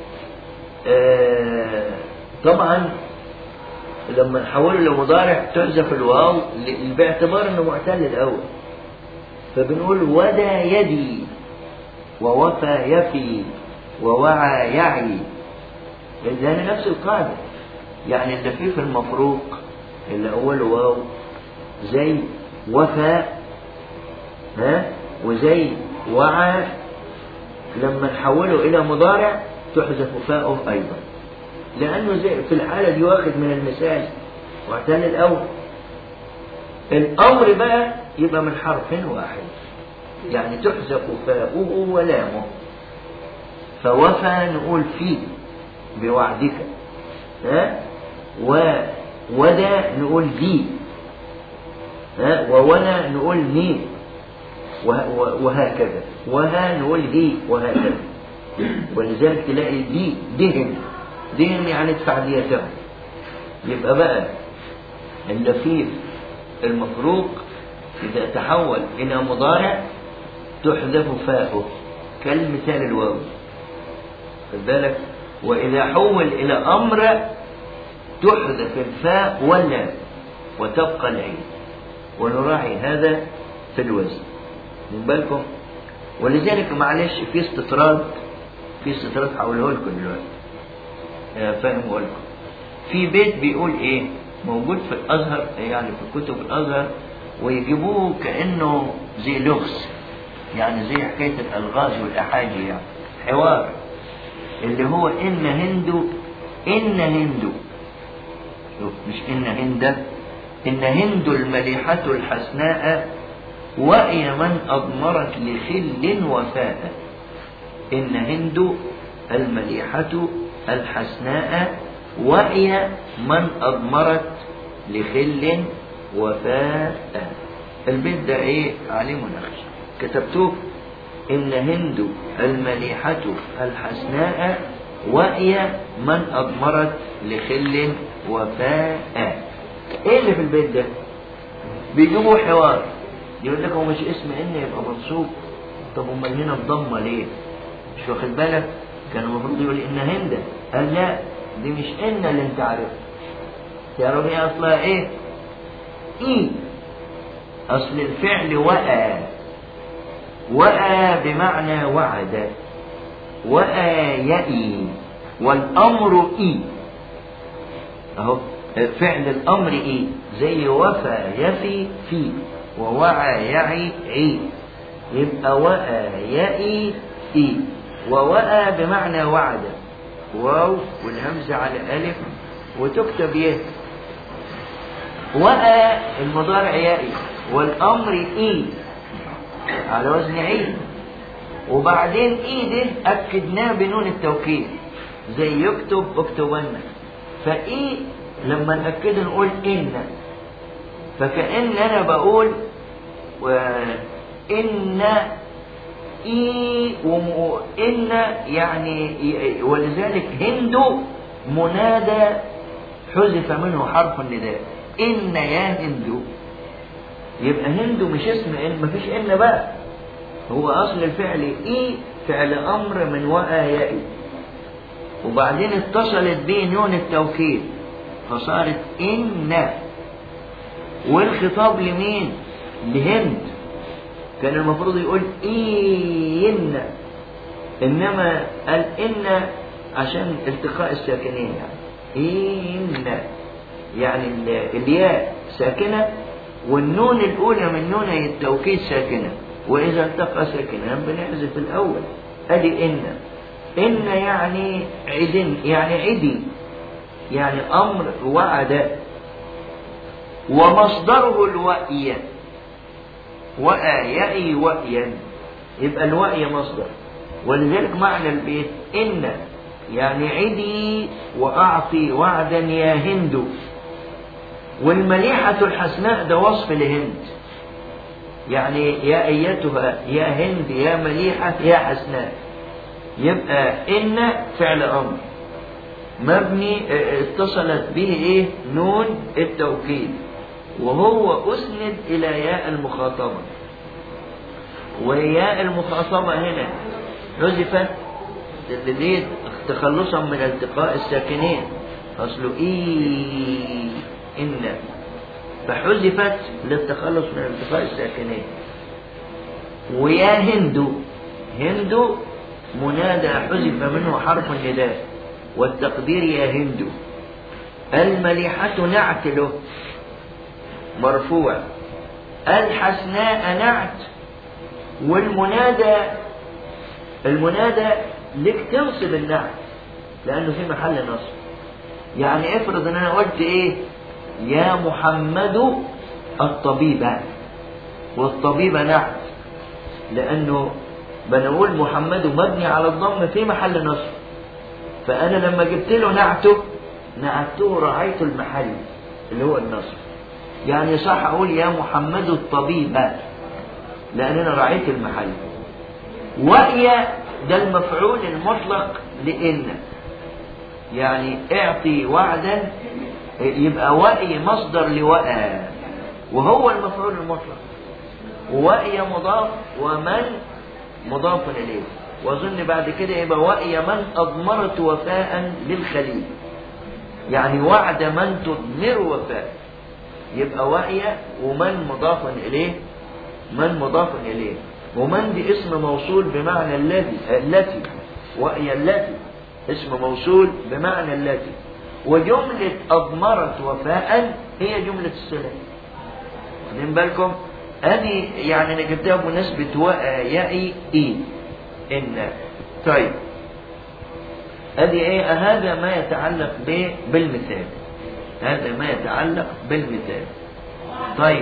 آه طبعا لما نحوله لمضارع تحذف الواو ل- باعتبار انه معتل الاول فبنقول ودى يدي ووفى يفي ووعى يعي لأن نفس القاعدة يعني اللفيف المفروق اللي أوله واو زي وفى ها وزي وعى لما نحوله إلى مضارع تحذف فاؤه أيضا لأنه زي في الحالة دي واخد من المثال واعتل الأول الأمر بقى يبقى من حرف واحد يعني تحذف فاؤه ولامه فوفى نقول فيه بوعدك ها وودى نقول بي ها وونا نقول مي وه- و- وهكذا وها نقول هي وهكذا ولذلك تلاقي دي دهم دهم يعني ادفع ديته يبقى بقى اللفيف المفروق إذا تحول إلى مضارع تحذف فاؤه كالمثال الواو خد بالك وإذا حول إلى أمر تحذف الفاء واللام وتبقى العين ونراعي هذا في الوزن من بالكم ولذلك معلش في استطراد في استطراد هقوله لكم دلوقتي آه، فاهمه لكم في بيت بيقول ايه موجود في الازهر يعني في كتب الازهر ويجيبوه كانه زي لغز يعني زي حكايه الالغاز والاحاجي يعني حوار اللي هو ان هندو ان هندو شوف مش ان هند ان هند المليحة الحسناء وأي من أضمرت لخل وفاء إن هند المليحة الحسناء وأي من أضمرت لخل وفاء البيت ده إيه عليه مناقشة كتبتوه إن هند المليحة الحسناء وأي من أضمرت لخل وفاء إيه اللي في البيت ده؟ بيجيبوا حوار يقول لك هو مش اسم إن يبقى منصوب طب أمال هنا الضمة ليه؟ مش واخد بالك؟ كان المفروض يقول إن هند قال لا دي مش إن اللي أنت عارفها تعرف إيه أصلها إيه؟ إيه أصل الفعل وأى وأى بمعنى وعد وأى يئي والأمر إي أهو فعل الأمر إي زي وفى يفي في ووعى يعي عي يبقى وأى يأي إي ووأى بمعنى وعد واو والهمزة على ألف وتكتب يه وأى المضارع يائي والأمر إي على وزن عيد وبعدين إي ده أكدناه بنون التوكيد زي يكتب اكتبن فإي لما نأكده نقول إن فكأن أنا بقول وإن إي وإن يعني ولذلك هند منادى حذف منه حرف النداء إن يا هند يبقى هند مش اسم إن مفيش إن بقى هو أصل الفعل إي فعل أمر من وأى يائي وبعدين اتصلت به نون التوكيد فصارت إن والخطاب لمين؟ لهند كان المفروض يقول إن إنما قال إن عشان التقاء الساكنين يعني إن يعني ال- الياء ساكنة والنون الأولى من نون التوكيد ساكنة وإذا التقى ساكنان بنحذف الأول أدي إن إن يعني عدن يعني عدي يعني أمر وعد ومصدره الوأي وأى يأي وأيا يبقى الوأي مصدر ولذلك معنى البيت إن يعني عدي وأعطي وعدا يا هند والمليحة الحسناء ده وصف لهند يعني يا أيتها يا هند يا مليحة يا حسناء يبقى إن فعل أمر مبني اه، اتصلت به إيه نون التوكيد وهو أسند إلى ياء المخاطبة وياء المخاطبة هنا حذفت دي تخلصا من التقاء الساكنين أصله إي إن فحذفت للتخلص من التقاء الساكنين ويا هند هند منادى حذف منه حرف النداء والتقدير يا هند المليحة نعت له مرفوع الحسناء نعت والمنادى المنادى لك تنصب النعت لأنه في محل نصب يعني افرض ان انا قلت ايه يا محمد الطبيب والطبيب نعت لانه بنقول محمد مبني على الضم في محل نصب فانا لما جبت له نعته نعته رعيت المحل اللي هو النصب يعني صح اقول يا محمد الطبيب لان انا رعيت المحل وهي ده المفعول المطلق لإن يعني اعطي وعدا يبقى وأي مصدر لوأى وهو المفعول المطلق وأي مضاف ومن مضاف إليه وأظن بعد كده يبقى وأي من أضمرت وفاء للخليل يعني وعد من تضمر وفاء يبقى وأي ومن مضاف إليه من مضاف إليه ومن دي اسم موصول بمعنى الذي التي وهي التي اسم موصول بمعنى التي وجملة أضمرت وفاء هي جملة الصلة واخدين بالكم ادي يعني انا جبتها بمناسبة وأ يأي إي إن طيب ادي ايه هذا ما يتعلق ب- بالمثال هذا ما يتعلق بالمثال طيب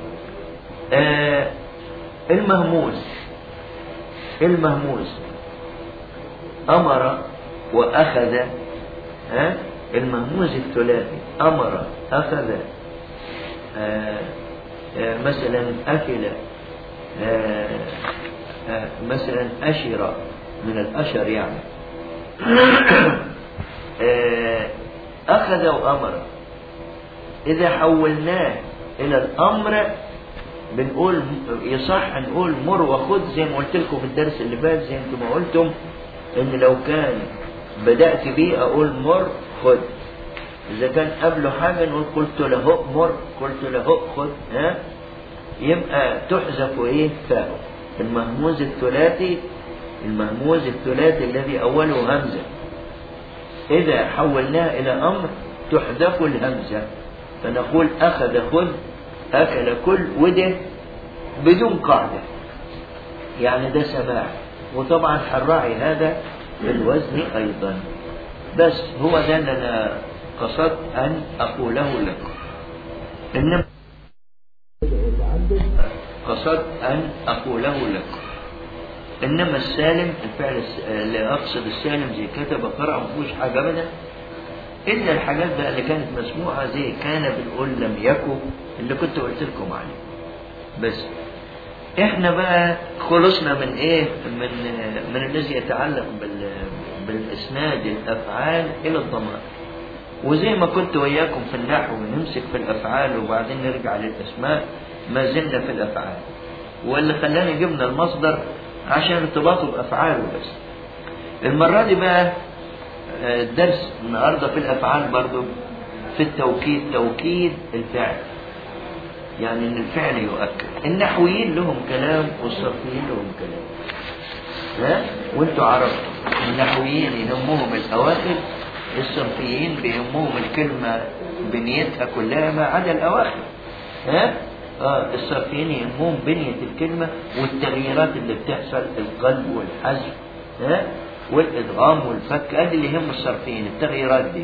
آه المهموس المهموس أمر وأخذ ها المهموس الثلاثي أمر أخذ آه آه مثلا أكل آه آه مثلا أشر من الأشر يعني آه أخذ وأمر إذا حولناه إلى الأمر بنقول يصح نقول مر وخذ زي ما قلت لكم في الدرس اللي فات زي انتم ما قلتم ان لو كان بدأت بيه اقول مر خذ اذا كان قبله حاجة نقول قلت له مر قلت له خذ ها يبقى تحذف ايه فاء المهموز الثلاثي المهموز الثلاثي الذي اوله همزة اذا حولناه الى امر تحذف الهمزة فنقول اخذ خذ أكل كل وده بدون قاعدة يعني ده سماع وطبعا هنراعي هذا في الوزن أيضا بس هو ده اللي أنا قصدت أن أقوله لكم إنما قصدت أن أقوله لكم إنما السالم الفعل الس- اللي أقصد السالم زي كتب قرأ ما فيهوش حاجة أبدا إلا الحاجات بقى اللي كانت مسموعة زي كان بنقول لم يكن اللي كنت قلت لكم عليه بس احنا بقى خلصنا من ايه من من الذي يتعلق بال بالاسناد الافعال الى الضمائر وزي ما كنت وياكم في النحو نمسك في الافعال وبعدين نرجع للاسماء ما زلنا في الافعال واللي خلاني جبنا المصدر عشان ارتباطه بافعاله بس المره دي بقى آه، الدرس النهارده في الافعال برضو في التوكيد توكيد الفعل يعني ان الفعل يؤكد النحويين لهم كلام والصرفيين لهم كلام ها وانتوا عرفتوا النحويين يهمهم الاواخر الصرفيين بيهمهم الكلمه بنيتها كلها ما عدا الاواخر ها اه الصرفيين يهمهم بنيه الكلمه والتغييرات اللي بتحصل القلب والحذف ها والادغام والفك هذا اللي يهم الصرفيين التغييرات دي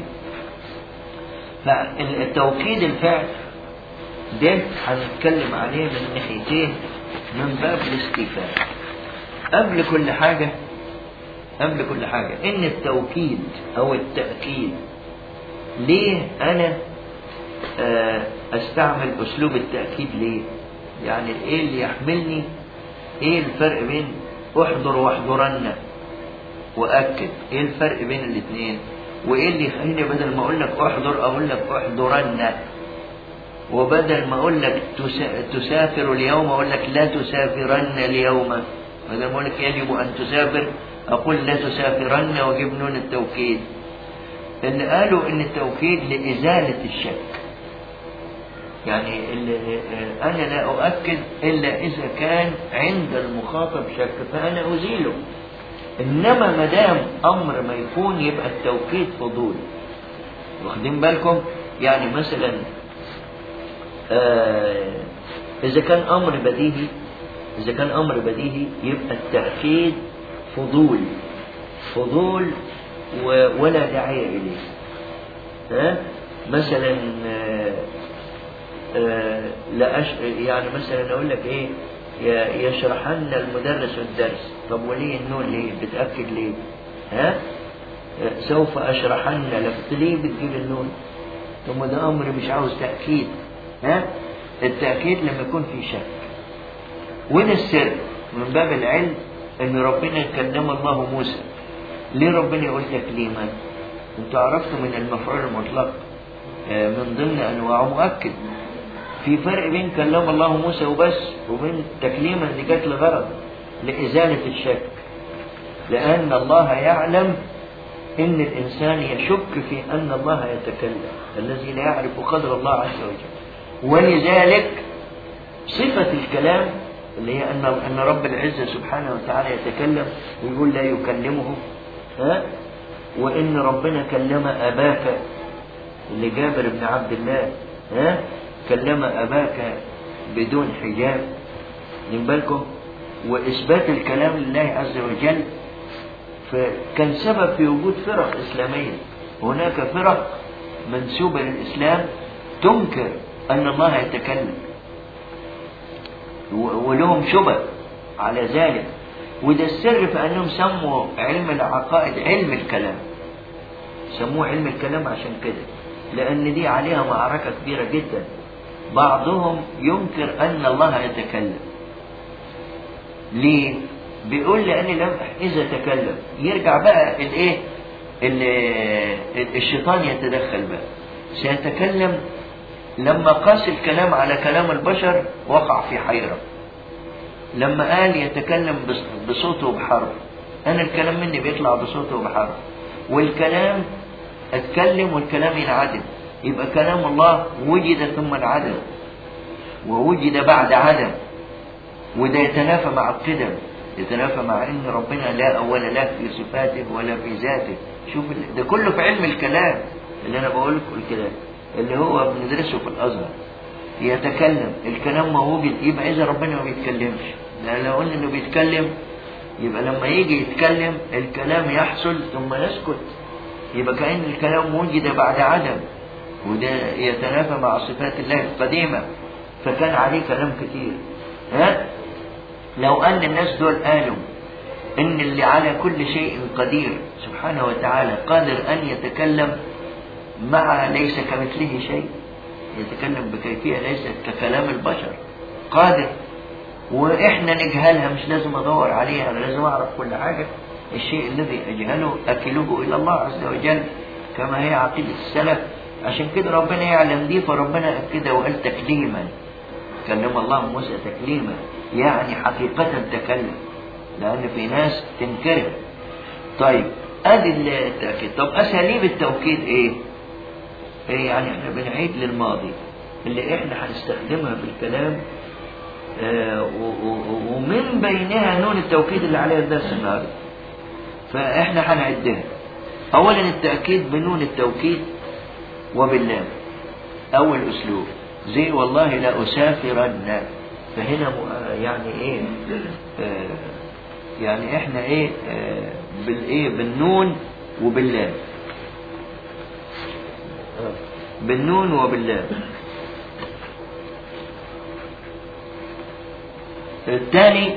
فالتوكيد الفعل ده هنتكلم عليه من ناحيتين من باب الاستيفاء قبل كل حاجة قبل كل حاجة إن التوكيد أو التأكيد ليه أنا آه، أستعمل أسلوب التأكيد ليه؟ يعني إيه اللي يحملني؟ إيه الفرق بين أحضر واحضرن وأكد؟ إيه الفرق بين الاثنين؟ وإيه اللي يخليني بدل ما أقول لك أحضر أقول لك أحضرن؟ وبدل ما اقول لك تسا- تسافر اليوم اقول لك لا تسافرن اليوم بدل ما اقول لك يجب ان تسافر اقول لا تسافرن واجيب نون التوكيد اللي قالوا ان التوكيد لازاله الشك يعني اللي انا لا اؤكد الا اذا كان عند المخاطب شك فانا ازيله انما ما دام امر ما يكون يبقى التوكيد فضول واخدين بالكم يعني مثلا آه، إذا كان أمر بديهي إذا كان أمر بديهي يبقى التأكيد فضول فضول و- ولا داعي إليه ها؟ مثلا آه، آه، لا أش... يعني مثلا أقول لك إيه ي- يشرحن المدرس الدرس طب وليه النون ليه بتأكد ليه ها آه، سوف أشرحن لك ليه بتجيب النون ثم ده أمر مش عاوز تأكيد ها التأكيد لما يكون في شك وده السر من باب العلم ان ربنا كلم الله موسى ليه ربنا يقول تكليما انتوا عرفتوا من المفعول المطلق آه، من ضمن انواعه مؤكد في فرق بين كلم الله موسى وبس وبين تكليما اللي جت لغرض لإزالة الشك لأن الله يعلم إن الإنسان يشك في أن الله يتكلم الذي لا يعرف قدر الله عز وجل ولذلك صفة الكلام اللي هي أن أن رب العزة سبحانه وتعالى يتكلم ويقول لا يكلمه ها وإن ربنا كلم أباك اللي جابر بن عبد الله ها كلم أباك بدون حجاب من بالكم وإثبات الكلام لله عز وجل فكان سبب في وجود فرق إسلامية هناك فرق منسوبة للإسلام تنكر أن الله يتكلم و- ولهم شبه على ذلك وده السر في أنهم سموا علم العقائد علم الكلام سموه علم الكلام عشان كده لأن دي عليها معركة كبيرة جدا بعضهم ينكر أن الله يتكلم ليه؟ بيقول لأن لم إذا تكلم يرجع بقى الإيه؟ ال- الشيطان يتدخل بقى سيتكلم لما قاس الكلام على كلام البشر وقع في حيرة لما قال يتكلم بص- بصوته وبحرف أنا الكلام مني بيطلع بصوته وبحرف والكلام اتكلم والكلام ينعدم يبقى كلام الله وجد ثم انعدم ووجد بعد عدم وده يتنافى مع القدم يتنافى مع ان ربنا لا اول له في صفاته ولا في ذاته شوف ال- ده كله في علم الكلام اللي انا بقول لكم الكلام اللي هو بندرسه في الازهر يتكلم الكلام ما وجد يبقى اذا ربنا ما بيتكلمش لأن لو قلنا إنه بيتكلم يبقى لما يجي يتكلم الكلام يحصل ثم يسكت يبقى كأن الكلام وجد بعد عدم وده يتنافى مع صفات الله القديمة فكان عليه كلام كتير ها لو أن الناس دول قالوا إن اللي على كل شيء قدير سبحانه وتعالى قادر أن يتكلم مع ليس كمثله شيء يتكلم بكيفية ليست ككلام البشر قادر وإحنا نجهلها مش لازم أدور عليها أنا لازم أعرف كل حاجة الشيء الذي أجهله أكله إلى الله عز وجل كما هي عقيدة السلف عشان كده ربنا يعلم دي فربنا أكده وقال تكليما كلم الله موسى تكليما يعني حقيقة تكلم لأن في ناس تنكره طيب ادي التأكيد طب أساليب التوكيد إيه؟ إيه يعني إحنا بنعيد للماضي اللي إحنا هنستخدمها في الكلام آه و- و- ومن بينها نون التوكيد اللي عليها الدرس النهارده فإحنا هنعدها أولا التأكيد بنون التوكيد وباللام أول أسلوب زي والله لا أسافرن فهنا م- يعني إيه آه يعني إحنا إيه آه بالإيه بالنون وباللام بالنون وباللام الثاني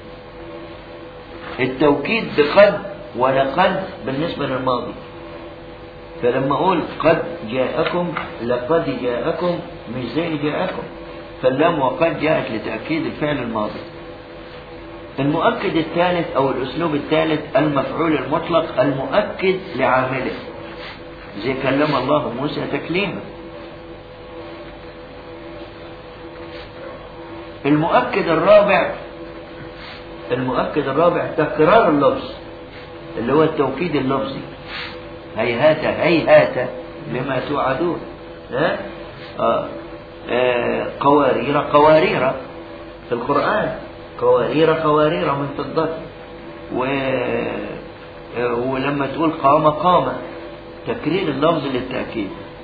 التوكيد بقد ولقد بالنسبة للماضي فلما أقول قد جاءكم لقد جاءكم مش زي جاءكم فاللام وقد جاءت لتأكيد الفعل الماضي المؤكد الثالث أو الأسلوب الثالث المفعول المطلق المؤكد لعامله زي كلم الله موسى تكليما المؤكد الرابع المؤكد الرابع تكرار اللفظ اللي هو التوكيد اللفظي هيهات هيهات لما توعدون ها آه. آه. قوارير قوارير في القرآن قوارير قوارير من فضة و آه، ولما تقول قام قام تكرير اللفظ للتأكيد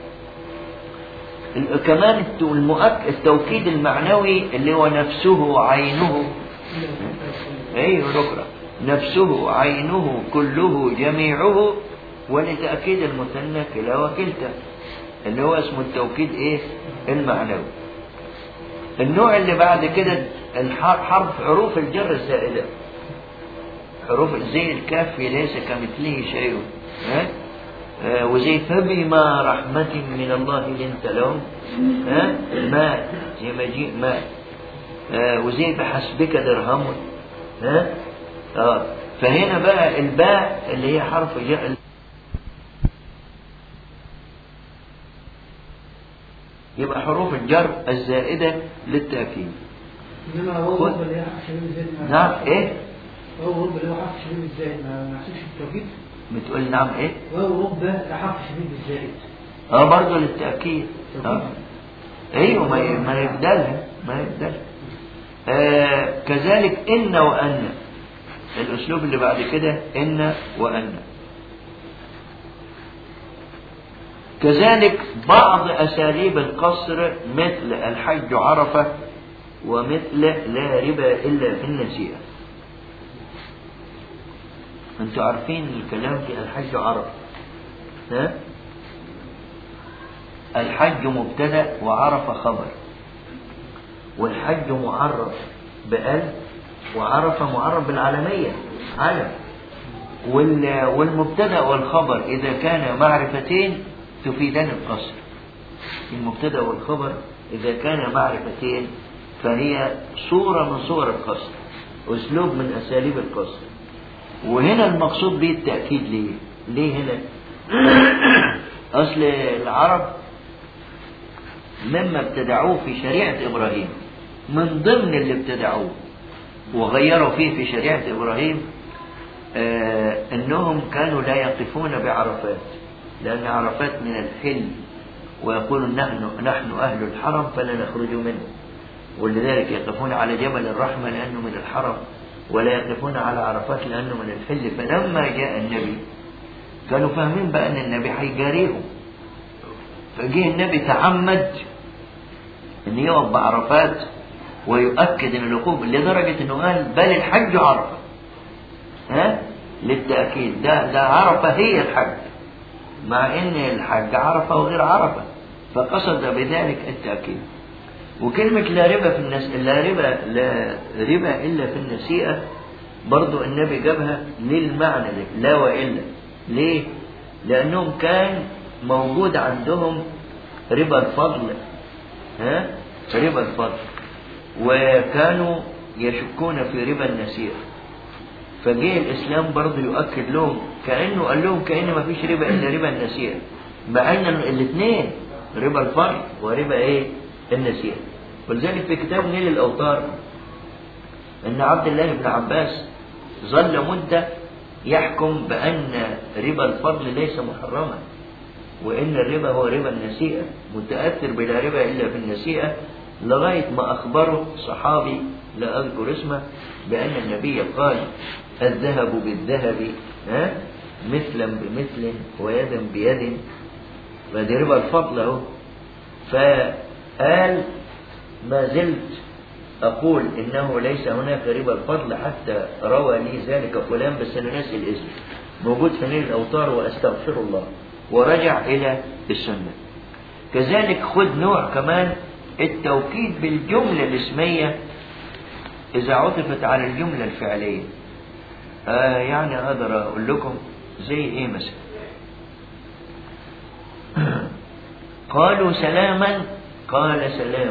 ال- كمان الت- المؤك... التوكيد المعنوي اللي هو نفسه عينه ايوه نقرا نفسه عينه كله جميعه ولتأكيد المثنى كلا وكلتا اللي هو اسمه التوكيد ايه المعنوي النوع اللي بعد كده الح- حرف حروف الجر الزائدة حروف زي الكاف ليس كمثله شيء ها آه، وزي فبما رحمة من الله لنت لهم ها ماء زي مجيء ماء آه، وزي بحسبك درهم ها اه فهنا بقى الباء اللي هي حرف جاء يبقى حروف الجر الزائدة للتأكيد انما هو خد. الرب اللي هي حرف شبيب ازاي ما- نعم ايه هو الرب اللي هو حرف شبيب ازاي ما ما يحسبش التوكيد بتقول نعم ايه وهو الرب ده حرف شبيب ازاي اه برضه للتأكيد اه ايوه ما ي- ما يبدلها ما يبدلها آه كذلك ان وان الاسلوب اللي بعد كده ان وان كذلك بعض اساليب القصر مثل الحج عرفه ومثل لا ربا الا في النسيئه انتوا عارفين الكلام في الحج عرفه ها الحج مبتدا وعرف خبر والحج معرف بأل وعرف معرف بالعالمية علم وال- والمبتدا والخبر إذا كان معرفتين تفيدان القصر المبتدا والخبر إذا كان معرفتين فهي صورة من صور القصر أسلوب من أساليب القصر وهنا المقصود به التأكيد ليه؟ ليه هنا؟ أصل العرب مما ابتدعوه في شريعة إبراهيم من ضمن اللي ابتدعوه وغيروا فيه في شريعة إبراهيم آه أنهم كانوا لا يقفون بعرفات لأن عرفات من الحل ويقولون نحن, نحن أهل الحرم فلا نخرج منه ولذلك يقفون على جبل الرحمة لأنه من الحرم ولا يقفون على عرفات لأنه من الحل فلما جاء النبي كانوا فاهمين بقى أن النبي هيجاريهم فجه النبي تعمد ان يقف بعرفات ويؤكد ان الوقوف لدرجة انه قال بل الحج عرفة ها للتأكيد ده ده عرفة هي الحج مع ان الحج عرفة وغير عرفة فقصد بذلك التأكيد وكلمة لا ربا في النس... لا ربا لا ربا إلا في النسيئة برضو النبي جابها للمعنى ده لا وإلا ليه؟ لأنهم كان موجود عندهم ربا الفضل ها؟ ربا الفضل وكانوا يشكون في ربا النسيئة فجه الإسلام برضو يؤكد لهم كأنه قال لهم كأن ما فيش ربا إلا ربا النسيئة مع أن الاثنين ربا الفضل وربا إيه؟ النسيئة ولذلك في كتاب نيل الأوطار أن عبد الله بن عباس ظل مدة يحكم بأن ربا الفضل ليس محرما وإن الربا هو ربا النسيئة متأثر بلا ربا إلا في النسيئة لغاية ما أخبره صحابي لا أذكر اسمه بأن النبي قال الذهب بالذهب ها مثلا بمثل ويدا بيد فدي ربا الفضل اهو فقال ما زلت أقول إنه ليس هناك ربا الفضل حتى روى لي ذلك فلان بس أنا ناسي الاسم موجود في نيل الأوطار وأستغفر الله ورجع إلى السنة كذلك خذ نوع كمان التوكيد بالجملة الاسمية إذا عطفت على الجملة الفعلية آه يعني أقدر أقول لكم زي إيه مثلا قالوا سلاما قال سلام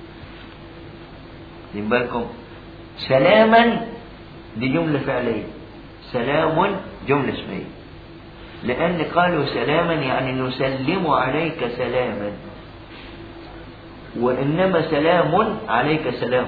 خدين بالكم سلاما دي جملة فعلية سلام جملة اسمية لأن قالوا سلاما يعني نسلم عليك سلاما وإنما سلام عليك سلام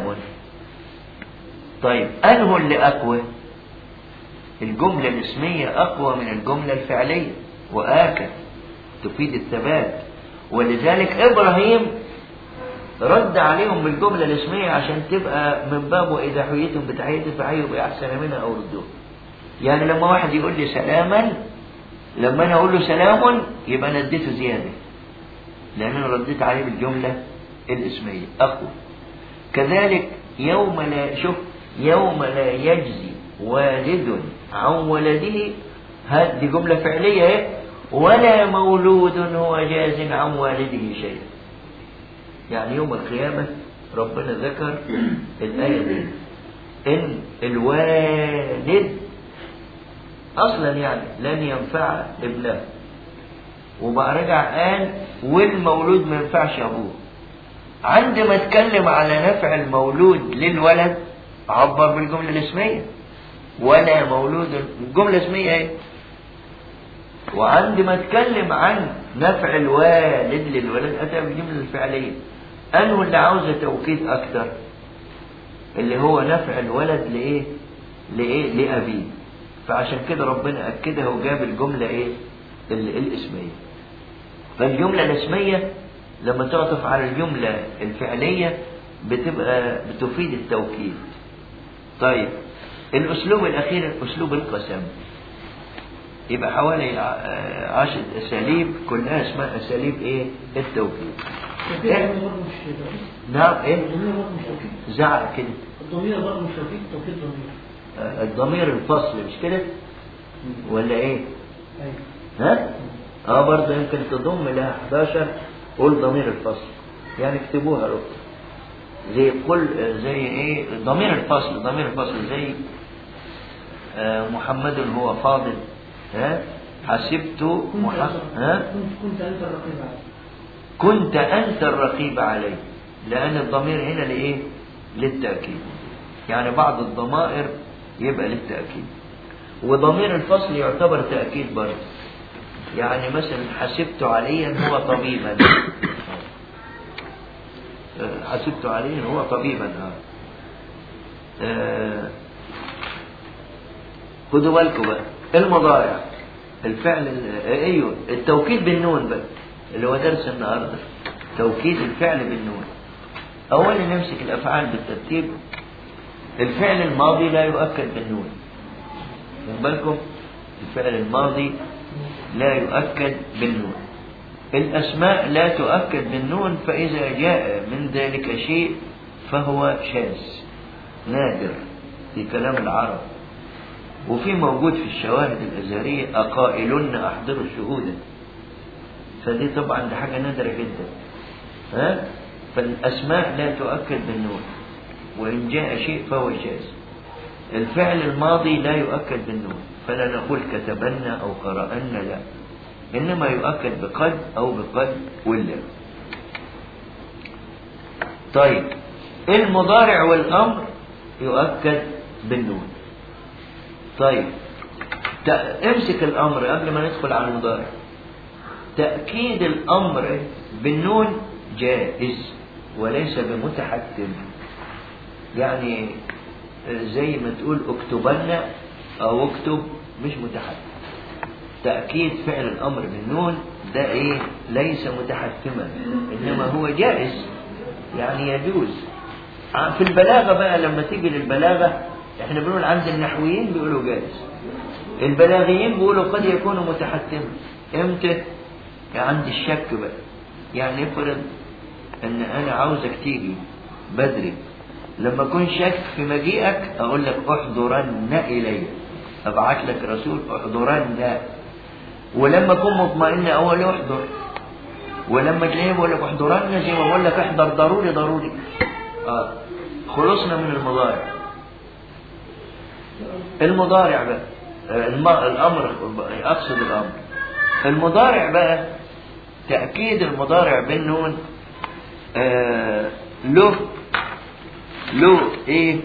طيب أنه اللي أقوى الجملة الاسمية أقوى من الجملة الفعلية وآكد تفيد الثبات ولذلك إبراهيم رد عليهم بالجملة الاسمية عشان تبقى من باب وإذا حييتم بتحية فحيوا بأحسن منها أو ردوها يعني لما واحد يقول لي سلاما لما أنا أقول له سلام يبقى أنا اديته زيادة لأن أنا رديت عليه بالجملة الاسمية أقوى كذلك يوم لا شوف يوم لا يجزي والد عن ولده هذه جملة فعلية اهي ولا مولود هو جاز عن والده شيئا يعني يوم القيامة ربنا ذكر الآية دي إن الوالد أصلا يعني لن ينفع ابنه وبقى رجع قال والمولود ما ينفعش أبوه عندما اتكلم على نفع المولود للولد عبر بالجملة الاسمية ولا مولود الجملة الاسمية ايه وعندما اتكلم عن نفع الوالد للولد اتى بالجملة الفعلية انه اللي عاوزة توكيد اكتر اللي هو نفع الولد لايه لايه لابيه فعشان كده ربنا اكدها وجاب الجملة ايه ال- الاسمية فالجملة الاسمية لما تعطف على الجملة الفعلية بتبقى بتفيد التوكيد طيب الأسلوب الأخير أسلوب القسم يبقى حوالي ع- عشر أساليب كلها اسمها أساليب إيه التوكيد الضمير برضه مش توكيد نعم إيه الضمير برضه مش توكيد زعق كده الضمير برضه مش توكيد توكيد ضمير آه، الضمير الفصل مش كده ولا إيه ايوه ها اه برضه يمكن تضم لها 11 قول ضمير الفصل يعني اكتبوها رب زي قل زي ايه ضمير الفصل ضمير الفصل زي آه محمد هو فاضل ها حسبت كنت مح... ها كنت كنت انت الرقيب عليه كنت انت الرقيب عليه لان الضمير هنا لايه للتاكيد يعني بعض الضمائر يبقى للتاكيد وضمير الفصل يعتبر تاكيد برضه يعني مثلا حسبت عليا هو طبيبا آه، حسبت عليا هو طبيبا آه. آه. خدوا بالكم بقى المضارع الفعل ال- آه، ايوه التوكيد بالنون بقى اللي هو درس النهارده توكيد الفعل بالنون اولا نمسك الافعال بالترتيب الفعل الماضي لا يؤكد بالنون خد بالكم الفعل الماضي لا يؤكد بالنون الأسماء لا تؤكد بالنون فإذا جاء من ذلك شيء فهو شاذ نادر في كلام العرب وفي موجود في الشواهد الأزهرية أقائلن أحضروا شهودا فدي طبعا دي حاجة نادرة جدا ها فالأسماء لا تؤكد بالنون وإن جاء شيء فهو شاذ الفعل الماضي لا يؤكد بالنون فلا نقول كتبنا أو قرأنا لا إنما يؤكد بقد أو بقد ولا طيب المضارع والأمر يؤكد بالنون طيب تأ- امسك الأمر قبل ما ندخل على المضارع تأكيد الأمر بالنون جائز وليس بمتحتم يعني زي ما تقول اكتبن أو اكتب مش متحتم تأكيد فعل الأمر بالنون ده إيه ليس متحتما إنما هو جائز يعني يجوز ع- في البلاغة بقى لما تيجي للبلاغة احنا بنقول عند النحويين بيقولوا جائز البلاغيين بيقولوا قد يكون متحتما امتى عند الشك بقى يعني افرض ان انا عاوزك تيجي بدري لما اكون شك في مجيئك اقول لك احضرن الي ابعت لك رسول احضرن ولما اكون مطمئن اول احضر ولما تلاقيه بقول لك احضرن زي ما بقول لك احضر ضروري ضروري اه خلصنا من المضارع المضارع بقى آه، الم- الامر اقصد الامر المضارع بقى تأكيد المضارع بالنون آه له له ايه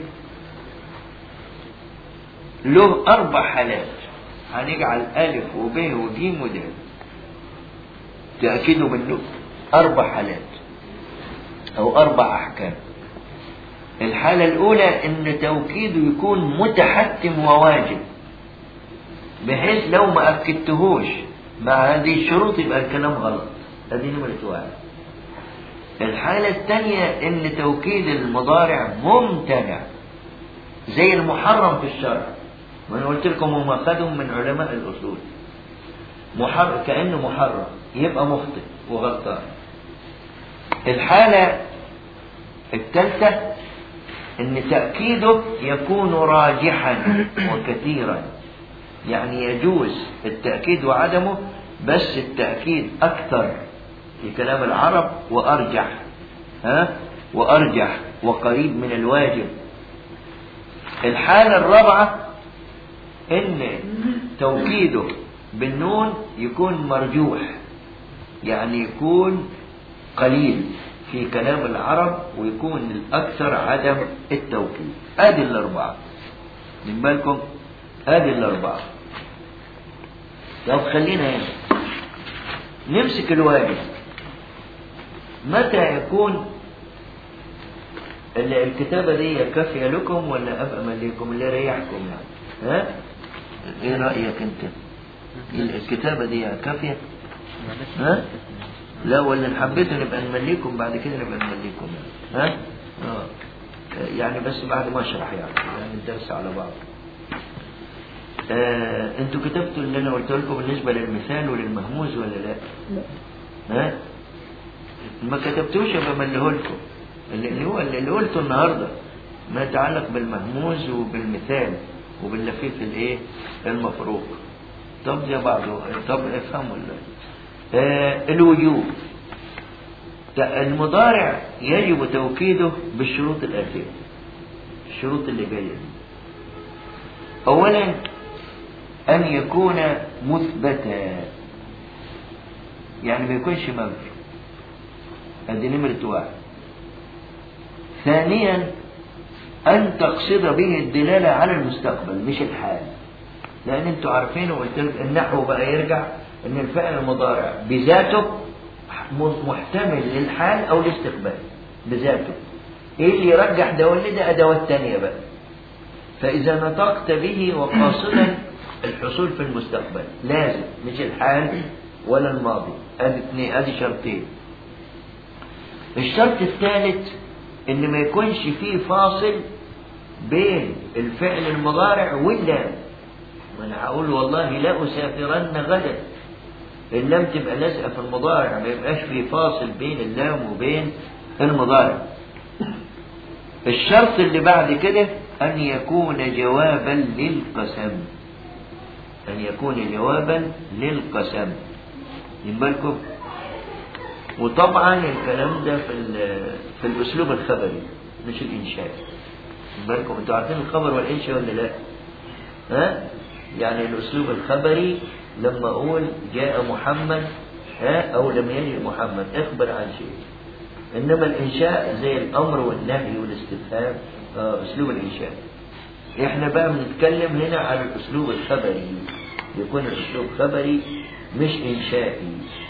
له اربع حالات هنجعل الف وب وج ود تأكيده بالنون اربع حالات او اربع احكام الحالة الاولى ان توكيده يكون متحتم وواجب بحيث لو ما اكدتهوش مع هذه الشروط يبقى الكلام غلط هذه نمرة واحد الحالة الثانية ان توكيد المضارع ممتنع زي المحرم في الشرع وانا قلت لكم هم خدهم من علماء الاصول محرم كانه محرم يبقى مخطئ وغلطان الحالة الثالثة ان تأكيده يكون راجحا وكثيرا يعني يجوز التأكيد وعدمه بس التأكيد أكثر في كلام العرب وأرجح ها وأرجح وقريب من الواجب الحالة الرابعة إن توكيده بالنون يكون مرجوح يعني يكون قليل في كلام العرب ويكون الأكثر عدم التوكيد هذه الأربعة من بالكم هذه الأربعة طب خلينا هنا نمسك الواجب متى يكون ال- الكتابة دي كافية لكم ولا أبقى مليكم اللي يريحكم يعني ها ايه رأيك انت ال- الكتابة دي كافية ها لا ولا إن حبيتوا نبقى نمليكم بعد كده نبقى نمليكم يعني. ها اه يعني بس بعد ما اشرح يعني يعني الدرس على بعض آه، انتوا كتبتوا اللي انا قلت لكم بالنسبه للمثال وللمهموز ولا لا؟ لا ها؟ ما كتبتوش يبقى مليه لكم اللي اللي هو اللي قلته النهارده ما يتعلق بالمهموز وبالمثال وباللفيف الايه؟ المفروق طب زي بعضه طب افهموا ولا آه الوجوب ت- المضارع يجب توكيده بالشروط الآتية الشروط اللي جاية دي. أولا أن يكون مثبتا يعني ما يكونش منفي هذه نمرة واحد ثانيا أن تقصد به الدلالة على المستقبل مش الحال لأن أنتوا عارفين وقلت لك النحو بقى يرجع أن الفعل المضارع بذاته م- محتمل للحال أو الاستقبال بذاته إيه اللي يرجح ده واللي ده أدوات تانية بقى فإذا نطقت به وقاصدا الحصول في المستقبل لازم مش الحال ولا الماضي ادي اثنين ادي شرطين الشرط الثالث ان ما يكونش فيه فاصل بين الفعل المضارع واللام ما انا هقول والله لا اسافرن غدا اللام تبقى لازقه في المضارع ما يبقاش فيه فاصل بين اللام وبين المضارع الشرط اللي بعد كده أن يكون جوابا للقسم أن يكون جوابا للقسم بالكم وطبعا الكلام ده في ال- في الأسلوب الخبري مش الإنشاء بالكم انتوا عارفين الخبر والإنشاء ولا لا؟ ها؟ يعني الأسلوب الخبري لما أقول جاء محمد ها أو لم يجي محمد اخبر عن شيء إنما الإنشاء زي الأمر والنهي والاستفهام آه، أسلوب الإنشاء إحنا بقى بنتكلم هنا على الأسلوب الخبري يكون الأسلوب خبري مش إنشائي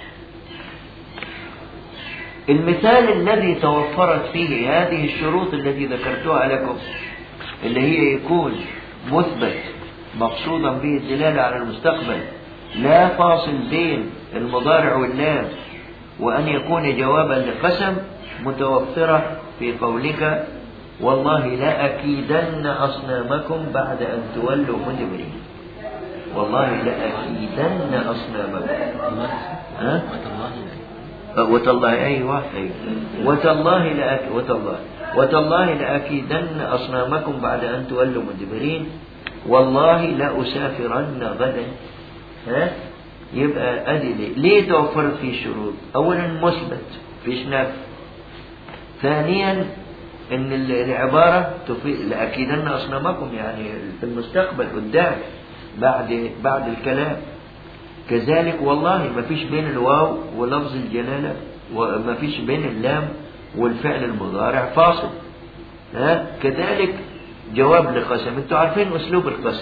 المثال الذي توفرت فيه هذه الشروط التي ذكرتها لكم اللي هي يكون مثبت مقصودا به الدلالة على المستقبل لا فاصل بين المضارع واللام وأن يكون جوابا لقسم متوفرة في قولك والله لا أكيدن أصنامكم بعد أن تولوا مدبرين والله لا أكيدن أصنامكم ها؟ وتالله أيوة أيوة وتالله لأك وتالله وتالله لأكيدن أصنامكم بعد أن تولوا مدبرين والله لأسافرن غدا ها يبقى أدي ليه ليه توفرت فيه الشروط أولا مثبت فيش نفي ثانيا ان ال- العبارة تفيد لأكيدن أصنامكم يعني في المستقبل قدام بعد بعد الكلام كذلك والله ما فيش بين الواو ولفظ الجلالة وما فيش بين اللام والفعل المضارع فاصل ها كذلك جواب لقسم انتوا عارفين اسلوب القسم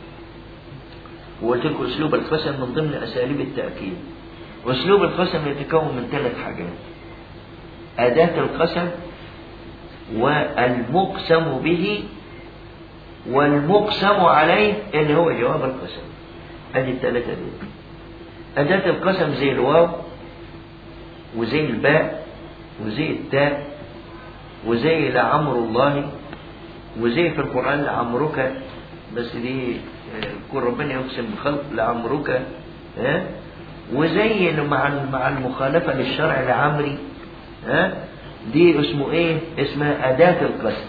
وقلت لكم اسلوب القسم من ضمن اساليب التاكيد واسلوب القسم يتكون من ثلاث حاجات اداه القسم والمقسم به والمقسم عليه اللي هو جواب القسم ادي الثلاثه دول اداه القسم زي الواو وزي الباء وزي التاء وزي لعمر الله وزي في القرآن لعمرك بس دي آه، يكون ربنا يقسم بخلق لعمرك ها وزي اللي مع مع المخالفة للشرع لعمري ها دي اسمه ايه اسمها أداة القسم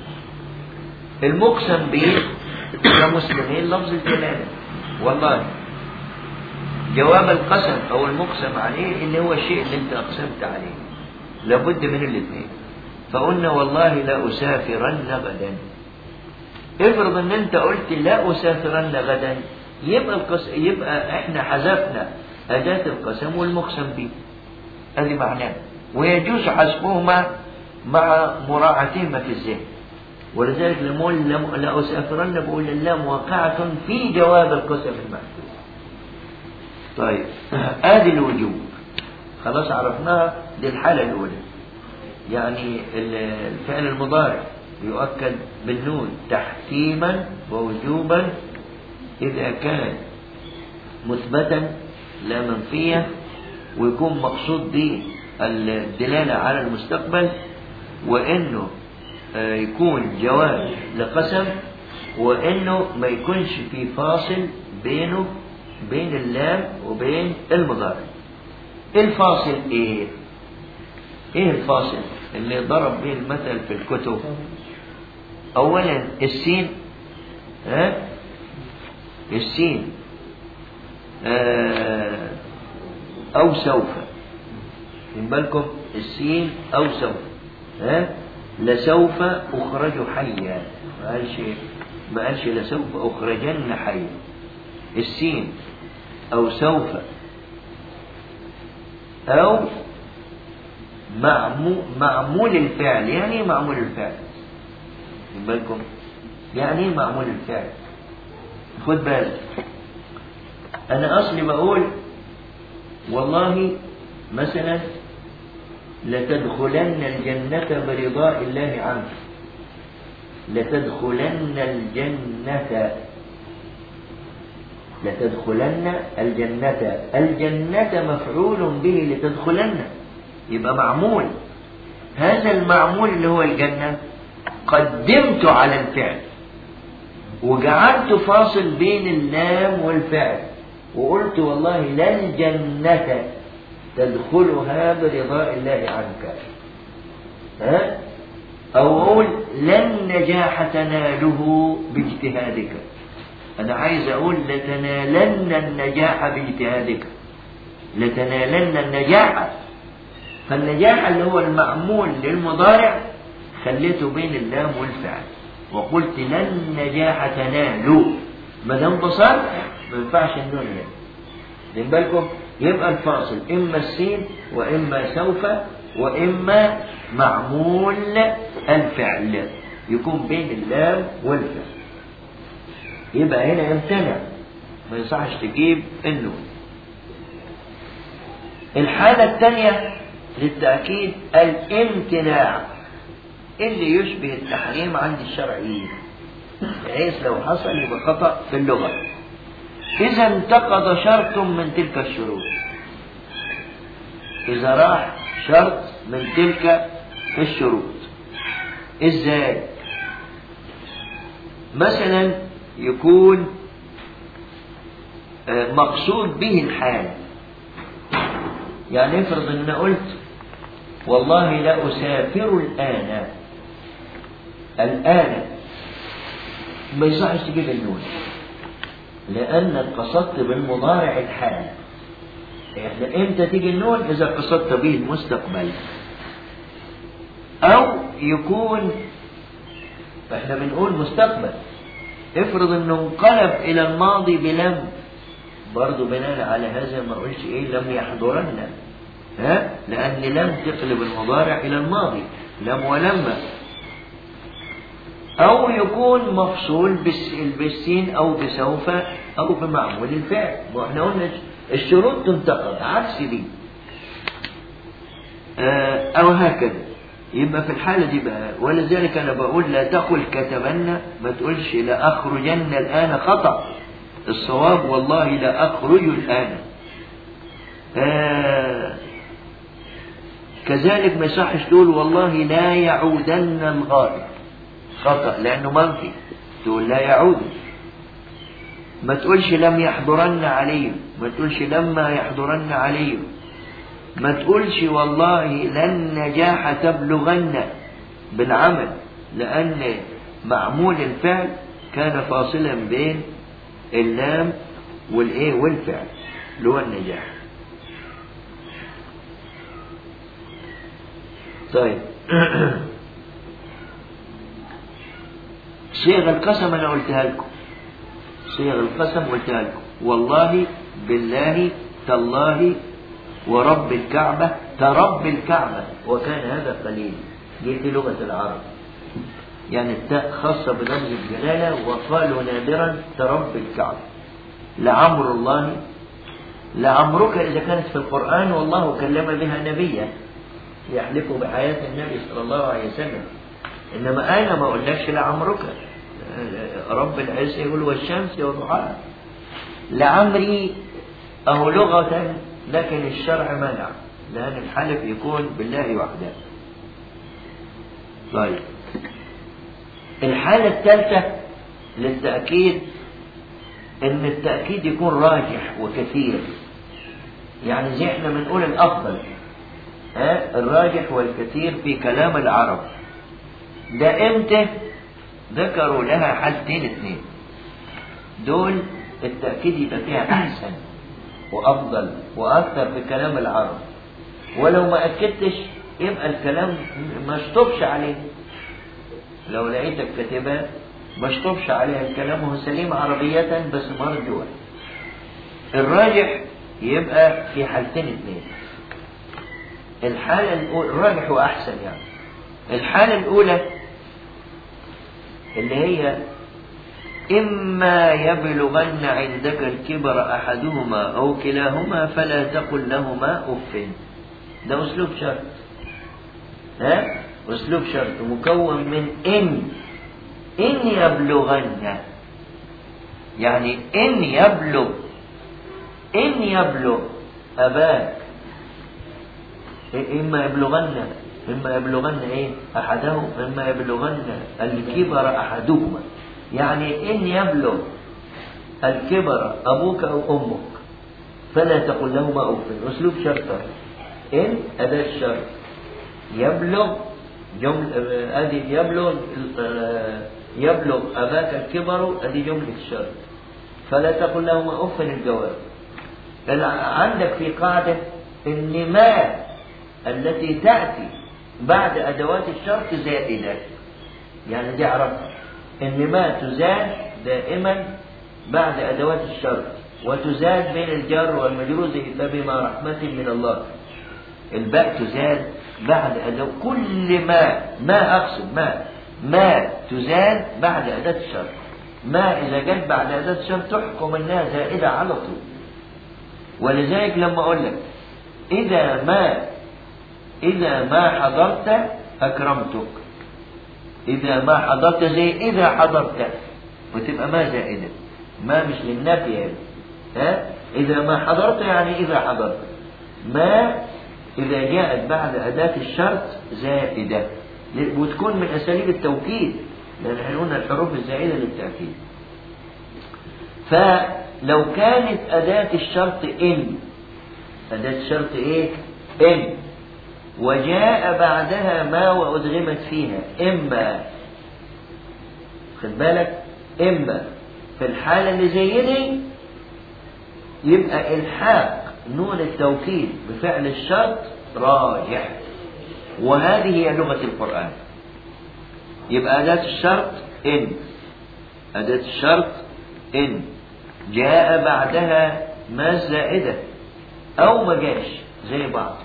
المقسم به كمسلمين لفظ الجلالة والله جواب القسم او المقسم عليه اللي هو الشيء اللي انت اقسمت عليه لابد من الاثنين فقلنا والله لا اسافرن غدا افرض ان انت قلت لا اسافرن غدا يبقى القس... يبقى احنا حذفنا اداة القسم والمقسم به هذه معناه ويجوز حذفهما مع مراعاتهما في الذهن ولذلك لما أقول لم- لا اسافرن بقول اللام واقعة في جواب القسم المحذوف طيب ادي الوجوب خلاص عرفناها دي الحالة الأولى يعني ال- الفعل المضارع يؤكد بالنون تحكيما ووجوبا إذا كان مثبتا لا منفيا ويكون مقصود به الدلالة على المستقبل وإنه آه، يكون جواب لقسم وإنه ما يكونش في فاصل بينه بين اللام وبين المضارع الفاصل ايه ايه الفاصل اللي ضرب به المثل في الكتب اولا السين ها السين آه او سوف من بالكم السين او سوف ها لسوف اخرج حيا ما قالش ما قالش لسوف اخرجن حيا السين او سوف أو معمو معمول الفعل يعني ايه معمول الفعل خد بالكم يعني ايه معمول الفعل خد بالك أنا أصلي بقول والله مثلا لتدخلن الجنة برضاء الله عنك لتدخلن الجنة لتدخلن الجنة الجنة مفعول به لتدخلن يبقى معمول هذا المعمول اللي هو الجنة قدمت على الفعل وجعلت فاصل بين اللام والفعل وقلت والله لا الجنة تدخلها برضاء الله عنك ها أو أقول لن نجاح تناله باجتهادك أنا عايز أقول لتنالن النجاح باجتهادك لتنالن النجاح فالنجاح اللي هو المعمول للمضارع خليته بين اللام والفعل وقلت لن نجاح تنالوا ما دام بصر ما ينفعش النون هنا خدين بالكم يبقى الفاصل اما السين واما سوف واما معمول الفعل يكون بين اللام والفعل يبقى هنا يمتنع ما يصحش تجيب النون الحالة الثانية للتأكيد الامتناع اللي يشبه التحريم عند الشرعيين بحيث لو حصل يبقى خطأ في اللغة إذا انتقض شرط من تلك الشروط إذا راح شرط من تلك الشروط إزاي مثلا يكون آه، مقصود به الحال يعني افرض ان قلت والله لا اسافر الان الان ما يصحش تجيب النون لانك قصدت بالمضارع الحال احنا امتى تيجي النون اذا قصدت به المستقبل او يكون احنا بنقول مستقبل افرض انه انقلب الى الماضي بلم برضه بناء على هذا ما اقولش ايه لم يحضرن ها لان لم تقلب المضارع الى الماضي لم ولما او يكون مفصول بس- بالسين او بسوف او بمعمول الفعل واحنا قلنا الشروط تنتقد عكس دي آه، او هكذا يبقى في الحالة دي بقى ولذلك أنا بقول لا تقل كتبن ما تقولش لا أخرجن الآن خطأ الصواب والله لا أخرج الآن آه كذلك ما يصحش تقول والله لا يعودن الغائب خطأ لأنه منفي تقول لا يعود ما تقولش لم يحضرن عليهم ما تقولش لما يحضرن عليهم ما تقولش والله لن نجاح تبلغن بالعمل لأن معمول الفعل كان فاصلا بين اللام والايه والفعل اللي هو النجاح طيب صيغ القسم انا قلتها لكم صيغ القسم قلتها لكم والله بالله تالله ورب الكعبة ترب الكعبة وكان هذا قليل دي في لغة العرب يعني التاء خاصة بلفظ الجلالة وقالوا نادرا ترب الكعبة لعمر الله لعمرك إذا كانت في القرآن والله كلم بها نبيا يحلف بحياة النبي صلى الله عليه وسلم إنما أنا ما أقولكش لعمرك رب العزة يقول والشمس وضحاها لعمري أهو لغة لكن الشرع منع لأن الحلف يكون بالله وحده طيب الحالة الثالثة للتأكيد إن التأكيد يكون راجح وكثير يعني زي احنا بنقول الأفضل ها الراجح والكثير في كلام العرب ده امتى ذكروا لها حالتين اثنين دول التأكيد يبقى فيها أحسن وأفضل وأكثر في كلام العرب ولو ما أكدتش يبقى الكلام ما اشطبش عليه لو لقيتك كاتبها ما اشطبش عليها الكلام هو سليم عربية بس مرجوع الراجح يبقى في حالتين اثنين الحالة الأولى الراجح وأحسن يعني الحالة الأولى اللي هي إما يبلغن عندك الكبر أحدهما أو كلاهما فلا تقل لهما أف ده أسلوب شرط ها أسلوب شرط مكون من إن إن يبلغن يعني إن يبلغ إن يبلغ أباك إما يبلغن إما يبلغن إيه أحدهم إما يبلغن الكبر أحدهما يعني إن يبلغ الكبر أبوك أو أمك فلا تقل لهما أف أسلوب شرط إن أداة الشرط يبلغ جملة ادي يبلغ آه، يبلغ اباك الكبر ادي جملة الشرط فلا تقل لهما اف الجواب الع- عندك في قاعدة ان ما التي تأتي بعد ادوات الشرط زائدة يعني دي عرفها ان ما تزاد دائما بعد ادوات الشرط وتزاد بين الجار والمجرور زي فبما رحمة من الله الباء تزاد بعد أداة كل ما ما أقصد ما ما تزاد بعد أداة الشرط ما إذا جت بعد أداة الشرط تحكم إنها زائدة على طول ولذلك لما أقول لك إذا ما إذا ما حضرت أكرمتك إذا ما حضرت زي إذا حضرت وتبقى ما زائدة ما مش للنفي يعني ها إذا ما حضرت يعني إذا حضرت ما إذا جاءت بعد أداة الشرط زائدة وتكون من أساليب التوكيد لأن احنا قلنا الحروف الزائدة للتأكيد فلو كانت أداة الشرط إن أداة الشرط إيه؟ إن وجاء بعدها ما وأدغمت فيها إما خد بالك إما في الحالة اللي زي دي يبقى الحاق نون التوكيد بفعل الشرط راجح وهذه هي لغة القرآن يبقى أداة الشرط إن أداة الشرط إن جاء بعدها ما زائدة أو ما جاش زي بعض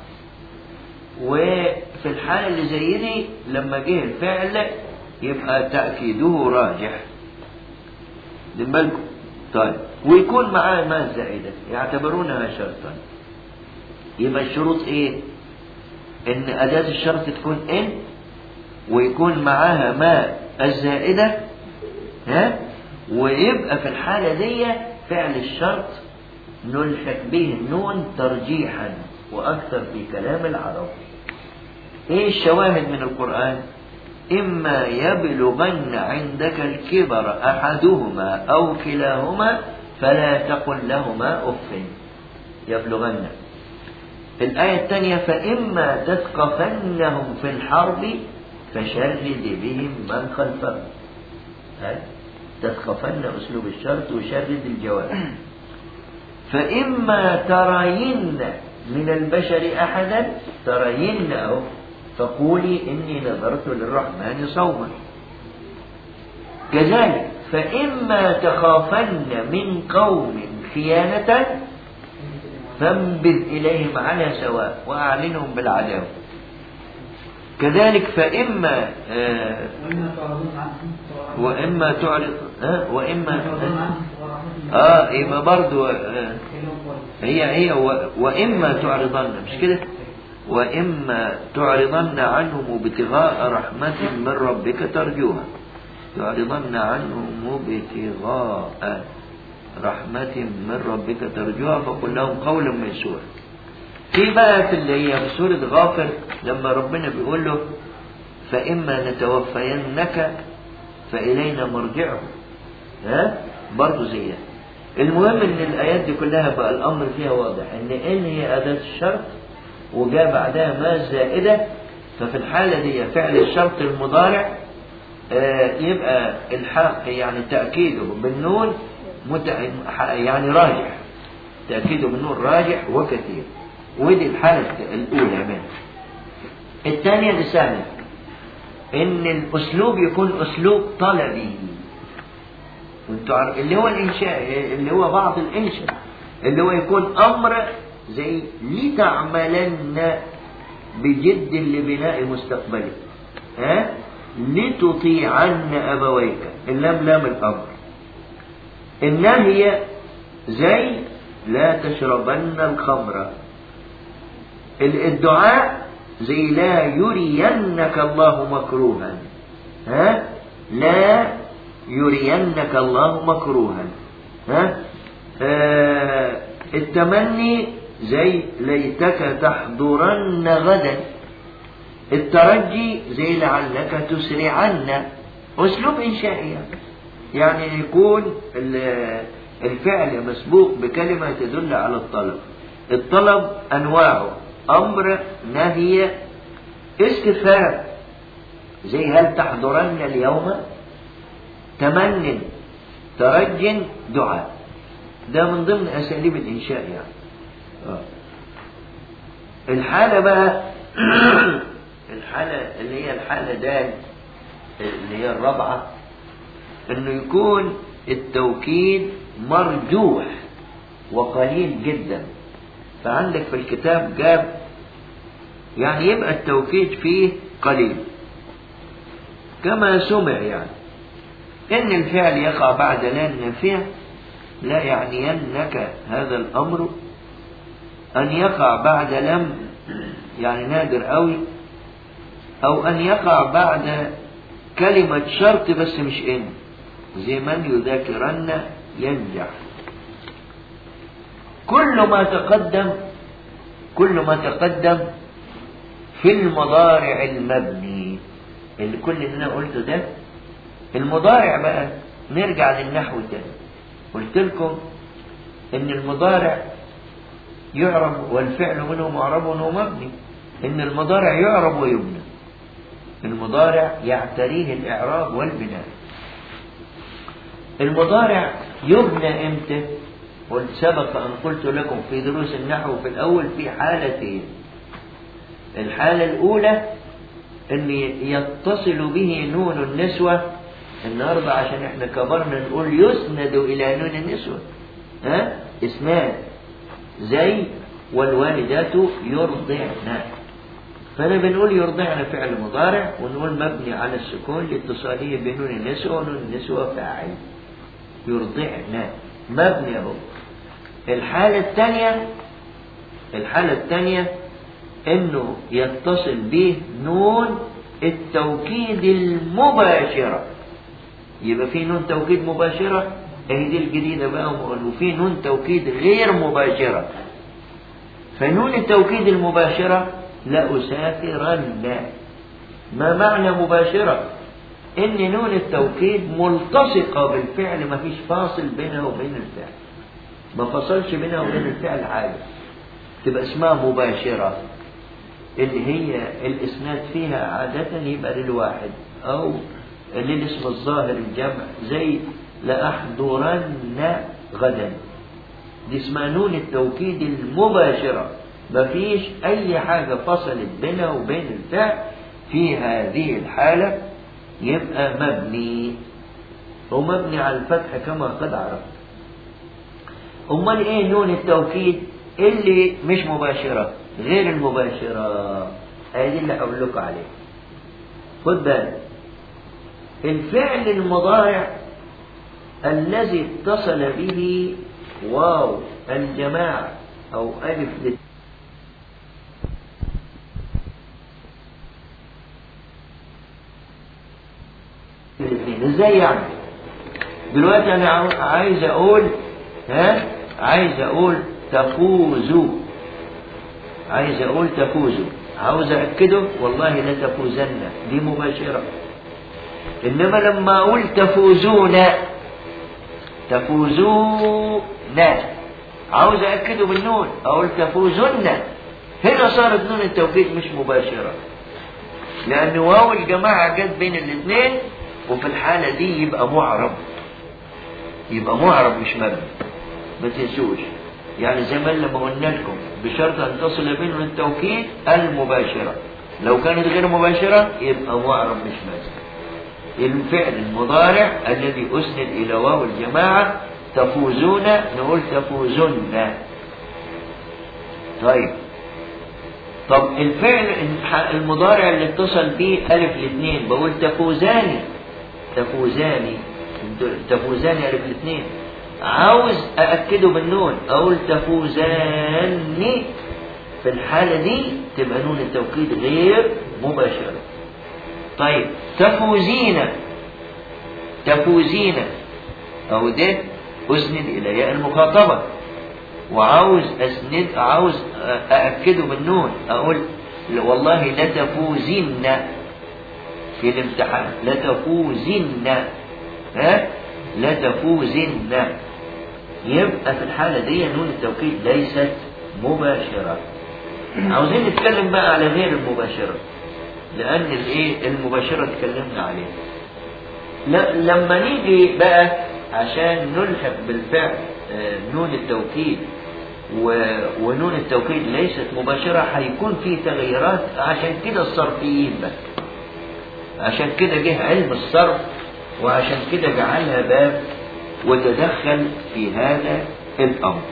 وفي الحالة اللي زي دي لما جه الفعل يبقى تأكيده راجح بالكم طيب ويكون معاه ما زائدة يعتبرونها شرطا يبقى الشروط ايه ان اداة الشرط تكون ان ويكون معاها ما الزائدة ها ويبقى في الحالة دي فعل الشرط نلحق به النون ترجيحا واكثر في كلام العرب ايه الشواهد من القرآن إما يبلغن عندك الكبر أحدهما أو كلاهما فلا تقل لهما أف يبلغن الآية الثانية فإما تثقفنهم في الحرب فشرد بهم من خلفهم هل تثقفن أسلوب الشرط وشرد الجواب فإما ترين من البشر أحدا ترين أو فقولي إني نذرت للرحمن صوما كذلك فإما تخافن من قوم خيانة فانبذ إليهم على سواء وأعلنهم بالعداوة كذلك فإما آه وإما تعرض آه وإما آه يبقى برضو آه هي هي و- وإما تعرضن مش كده وإما تعرضن عنهم ابتغاء رحمة من ربك ترجوها تعرضن عنهم ابتغاء رحمة من ربك ترجوها فقل لهم قولا ميسورا في بقى في اللي هي في سورة غافر لما ربنا بيقول له فإما نتوفينك فإلينا مرجعهم ها برضه زيها المهم ان الايات دي كلها بقى الامر فيها واضح ان ان هي اداه الشرط وجاء بعدها ما زائده ففي الحاله دي فعل الشرط المضارع آه، يبقى الحق يعني تاكيده بالنون مت... يعني راجح تاكيده بالنون راجح وكثير ودي الحاله الاولى منها الثانيه دي سهله ان الاسلوب يكون اسلوب طلبي وانتوا عارف اللي هو الانشاء اللي هو بعض الانشاء اللي هو يكون امر زي لتعملن بجد لبناء مستقبلك ها لتطيعن ابويك اللام لام الامر النهي زي لا تشربن الخمر الدعاء زي لا يرينك الله مكروها ها لا يرينك الله مكروها ها آه التمني زي ليتك تحضرن غدا الترجي زي لعلك تسرعن اسلوب انشائي يعني يكون ال- الفعل مسبوق بكلمه تدل على الطلب الطلب انواعه امر نهي استفهام زي هل تحضرن اليوم تمن ترج دعاء ده من ضمن أساليب الإنشاء يعني آه. الحالة بقى الحالة اللي هي الحالة دال اللي هي الرابعة انه يكون التوكيد مرجوح وقليل جدا فعندك في الكتاب جاب يعني يبقى التوكيد فيه قليل كما سمع يعني ان الفعل يقع بعد لا النافية لا يعنينك هذا الامر ان يقع بعد لم يعني نادر قوي او ان يقع بعد كلمة شرط بس مش ان زي من يذاكرن ينجح كل ما تقدم كل ما تقدم في المضارع المبني اللي كل اللي انا قلته ده المضارع بقى نرجع للنحو تاني قلت لكم ان المضارع يعرب والفعل منه معرب ومبني ان المضارع يعرب ويبنى المضارع يعتريه الاعراب والبناء المضارع يبنى امتى قلت سبق ان قلت لكم في دروس النحو في الاول في حالتين الحالة الاولى ان يتصل به نون النسوة النهاردة عشان احنا كبرنا نقول يسند الى نون النسوة ها اسناد زي والوالدات يرضعن فانا بنقول يرضعن فعل مضارع ونقول مبني على السكون لاتصاله بنون النسوة ونون النسوة فاعل يرضعن مبني اهو الحالة الثانية الحالة الثانية انه يتصل به نون التوكيد المباشرة يبقى في نون توكيد مباشرة اهي دي الجديدة بقى وفي نون توكيد غير مباشرة فنون التوكيد المباشرة لأسافرن ما معنى مباشرة ان نون التوكيد ملتصقة بالفعل ما فيش فاصل بينها وبين الفعل ما فصلش بينها وبين الفعل حاجة تبقى اسمها مباشرة اللي هي الاسناد فيها عادة يبقى للواحد او للاسم الظاهر الجمع زي لأحضرن غدا دي اسمها نون التوكيد المباشرة مفيش أي حاجة فصلت بينها وبين الفعل في هذه الحالة يبقى مبني ومبني على الفتح كما قد عرفت أمال إيه نون التوكيد اللي مش مباشرة غير المباشرة هذه اللي هقول لكم عليه خد بالك الفعل المضارع الذي اتصل به واو الجماعة أو ألف لت... ازاي يعني دلوقتي انا عايز اقول ها عايز اقول تفوزوا عايز اقول تفوزوا عاوز اكده والله لا تفوزن دي مباشره انما لما اقول تفوزون تفوزون عاوز اكده بالنون اقول تفوزن هنا صارت نون التوكيد مش مباشرة لان واو الجماعة جت بين الاثنين وفي الحالة دي يبقى معرب يبقى معرب مش مبني ما تنسوش يعني زي ما لما قلنا لكم بشرط ان تصل بينهم التوكيد المباشرة لو كانت غير مباشرة يبقى معرب مش مبني الفعل المضارع الذي أسند إلى واو الجماعة تفوزون نقول تفوزن طيب طب الفعل المضارع اللي اتصل به ألف الاثنين بقول تفوزاني تفوزاني تفوزاني ألف الاثنين عاوز أأكده بالنون أقول تفوزاني في الحالة دي تبقى نون التوكيد غير مباشرة طيب تفوزين تفوزين أو ده أسند إلى ياء المخاطبة وعاوز أسند عاوز أأكده بالنون أقول والله لتفوزن في الامتحان لتفوزن ها لتفوزن يبقى في الحالة دي نون التوكيد ليست مباشرة عاوزين نتكلم بقى على غير المباشرة لأن الإيه المباشرة اتكلمنا عليها ل- لما نيجي بقى عشان نلحق بالفعل آه، نون التوكيد و- ونون التوكيد ليست مباشرة هيكون في تغييرات عشان كده الصرفيين بقى عشان كده جه علم الصرف وعشان كده جعلها باب وتدخل في هذا الأمر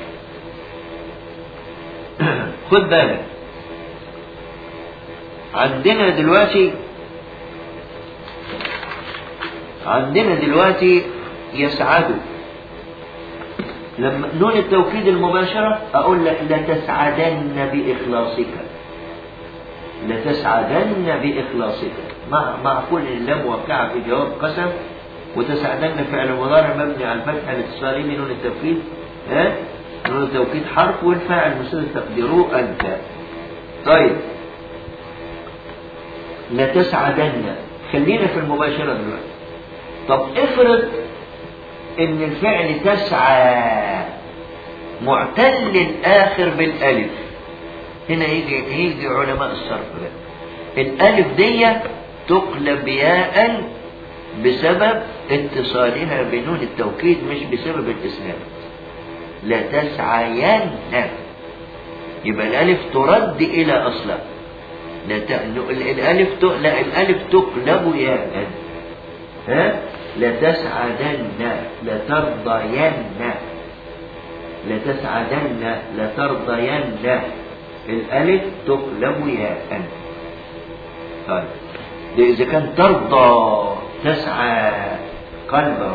خد بالك عندنا دلوقتي عندنا دلوقتي يسعدوا لما نون التوكيد المباشرة أقول لك لتسعدن بإخلاصك لتسعدن بإخلاصك مع مع كل اللام واقعة في جواب قسم وتسعدن فعل مضارع مبني على الفتح الاتصالي من نون التوكيد ها نون التوكيد حرف والفاعل مسدد تقديره أنت طيب لتسعدن خلينا في المباشرة دلوقتي طب افرض ان الفعل تسعى معتل الاخر بالالف هنا يجي يجي علماء الصرف بقى الالف دي تقلب ياء بسبب اتصالها بنون التوكيد مش بسبب الاسلام لا تسعين يبقى الالف ترد الى اصلها لا ت... الالف ت... لا الالف تقلب ياء ها لتسعدن لترضين لتسعدن لترضين الألف تقلب ياء طيب ده إذا كان ترضى تسعى قلبه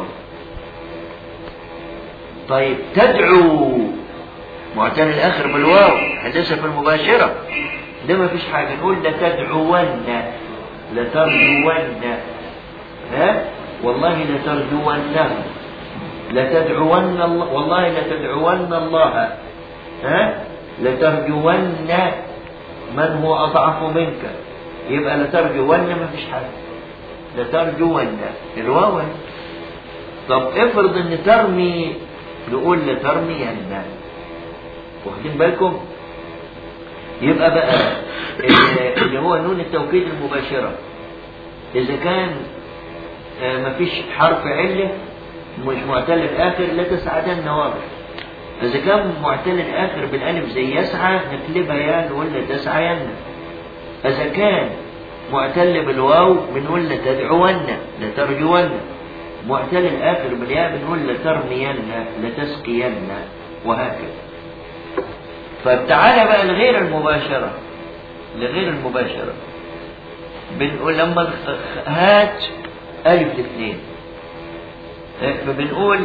طيب تدعو معتل الآخر بالواو حدثها في المباشرة ده ما فيش حاجة نقول لتدعون لترجون ها والله لترجونه لتدعون الله والله لتدعون الله ها لترجون من هو أضعف منك يبقى لترجون ما فيش حاجة لترجون الواو طب افرض ان ترمي نقول لترمين واخدين بالكم يبقى بقى اللي هو نون التوكيد المباشرة إذا كان ما فيش حرف علة مش معتل الآخر لا تسعدن واضح إذا كان معتل الآخر بالألف زي يسعى نقلبها يا نقول تسعين إذا كان معتل بالواو بنقول لتدعون لترجون معتل الآخر بالياء بنقول لترمين لتسقين وهكذا فتعالى بقى لغير المباشرة لغير المباشرة بنقول لما هات ألف الاثنين فبنقول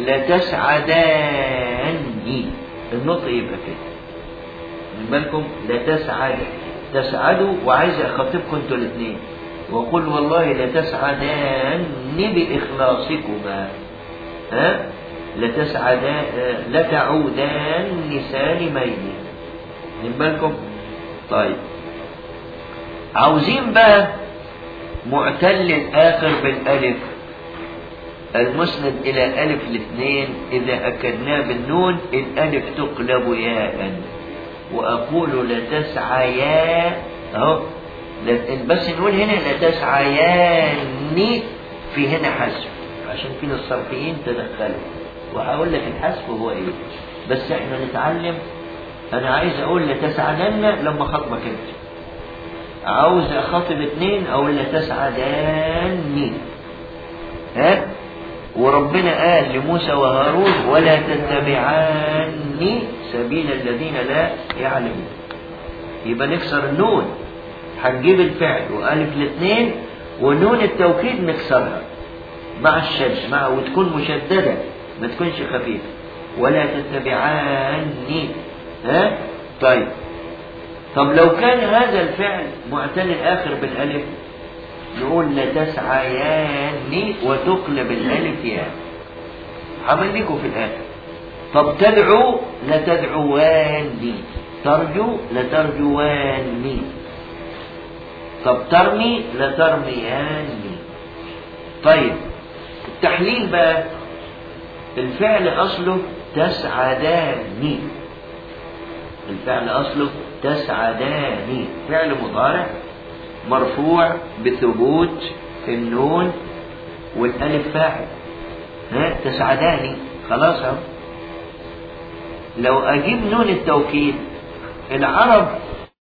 لتسعداني النطق يبقى كده من بالكم لتسعد تسعدوا وعايز اخاطبكم انتوا الاثنين وقل والله لتسعدان بإخلاصكما ها لتسعدان لتعودان سالمين من بالكم طيب عاوزين بقى معتل الآخر بالألف المسند إلى ألف الاثنين إذا أكدناه بالنون الألف تقلب ياء وأقول لتسعيا أهو بس نقول هنا لتسعيان في هنا حذف عشان كده الصرفيين تدخلوا وهقول لك الحذف هو ايه بس احنا نتعلم انا عايز اقول لتسعدن لما خطبك انت عاوز اخاطب اتنين اقول لتسعداني ها وربنا قال لموسى وهارون ولا تتبعاني سبيل الذين لا يعلمون يبقى نكسر النون هنجيب الفعل والف الاثنين ونون التوكيد نكسرها مع الشد مع وتكون مشددة ما تكونش خفيفة ولا تتبعاني ها طيب طب لو كان هذا الفعل معتل الآخر بالألف نقول لتسعياني وتقلب الألف يا حملكوا في الآخر طب تدعو لتدعواني ترجو لترجواني طب ترمي لترمياني طيب التحليل بقى الفعل أصله تسعداني الفعل أصله تسعداني فعل مضارع مرفوع بثبوت النون والالف فاعل ها تسعداني خلاص اهو لو اجيب نون التوكيد العرب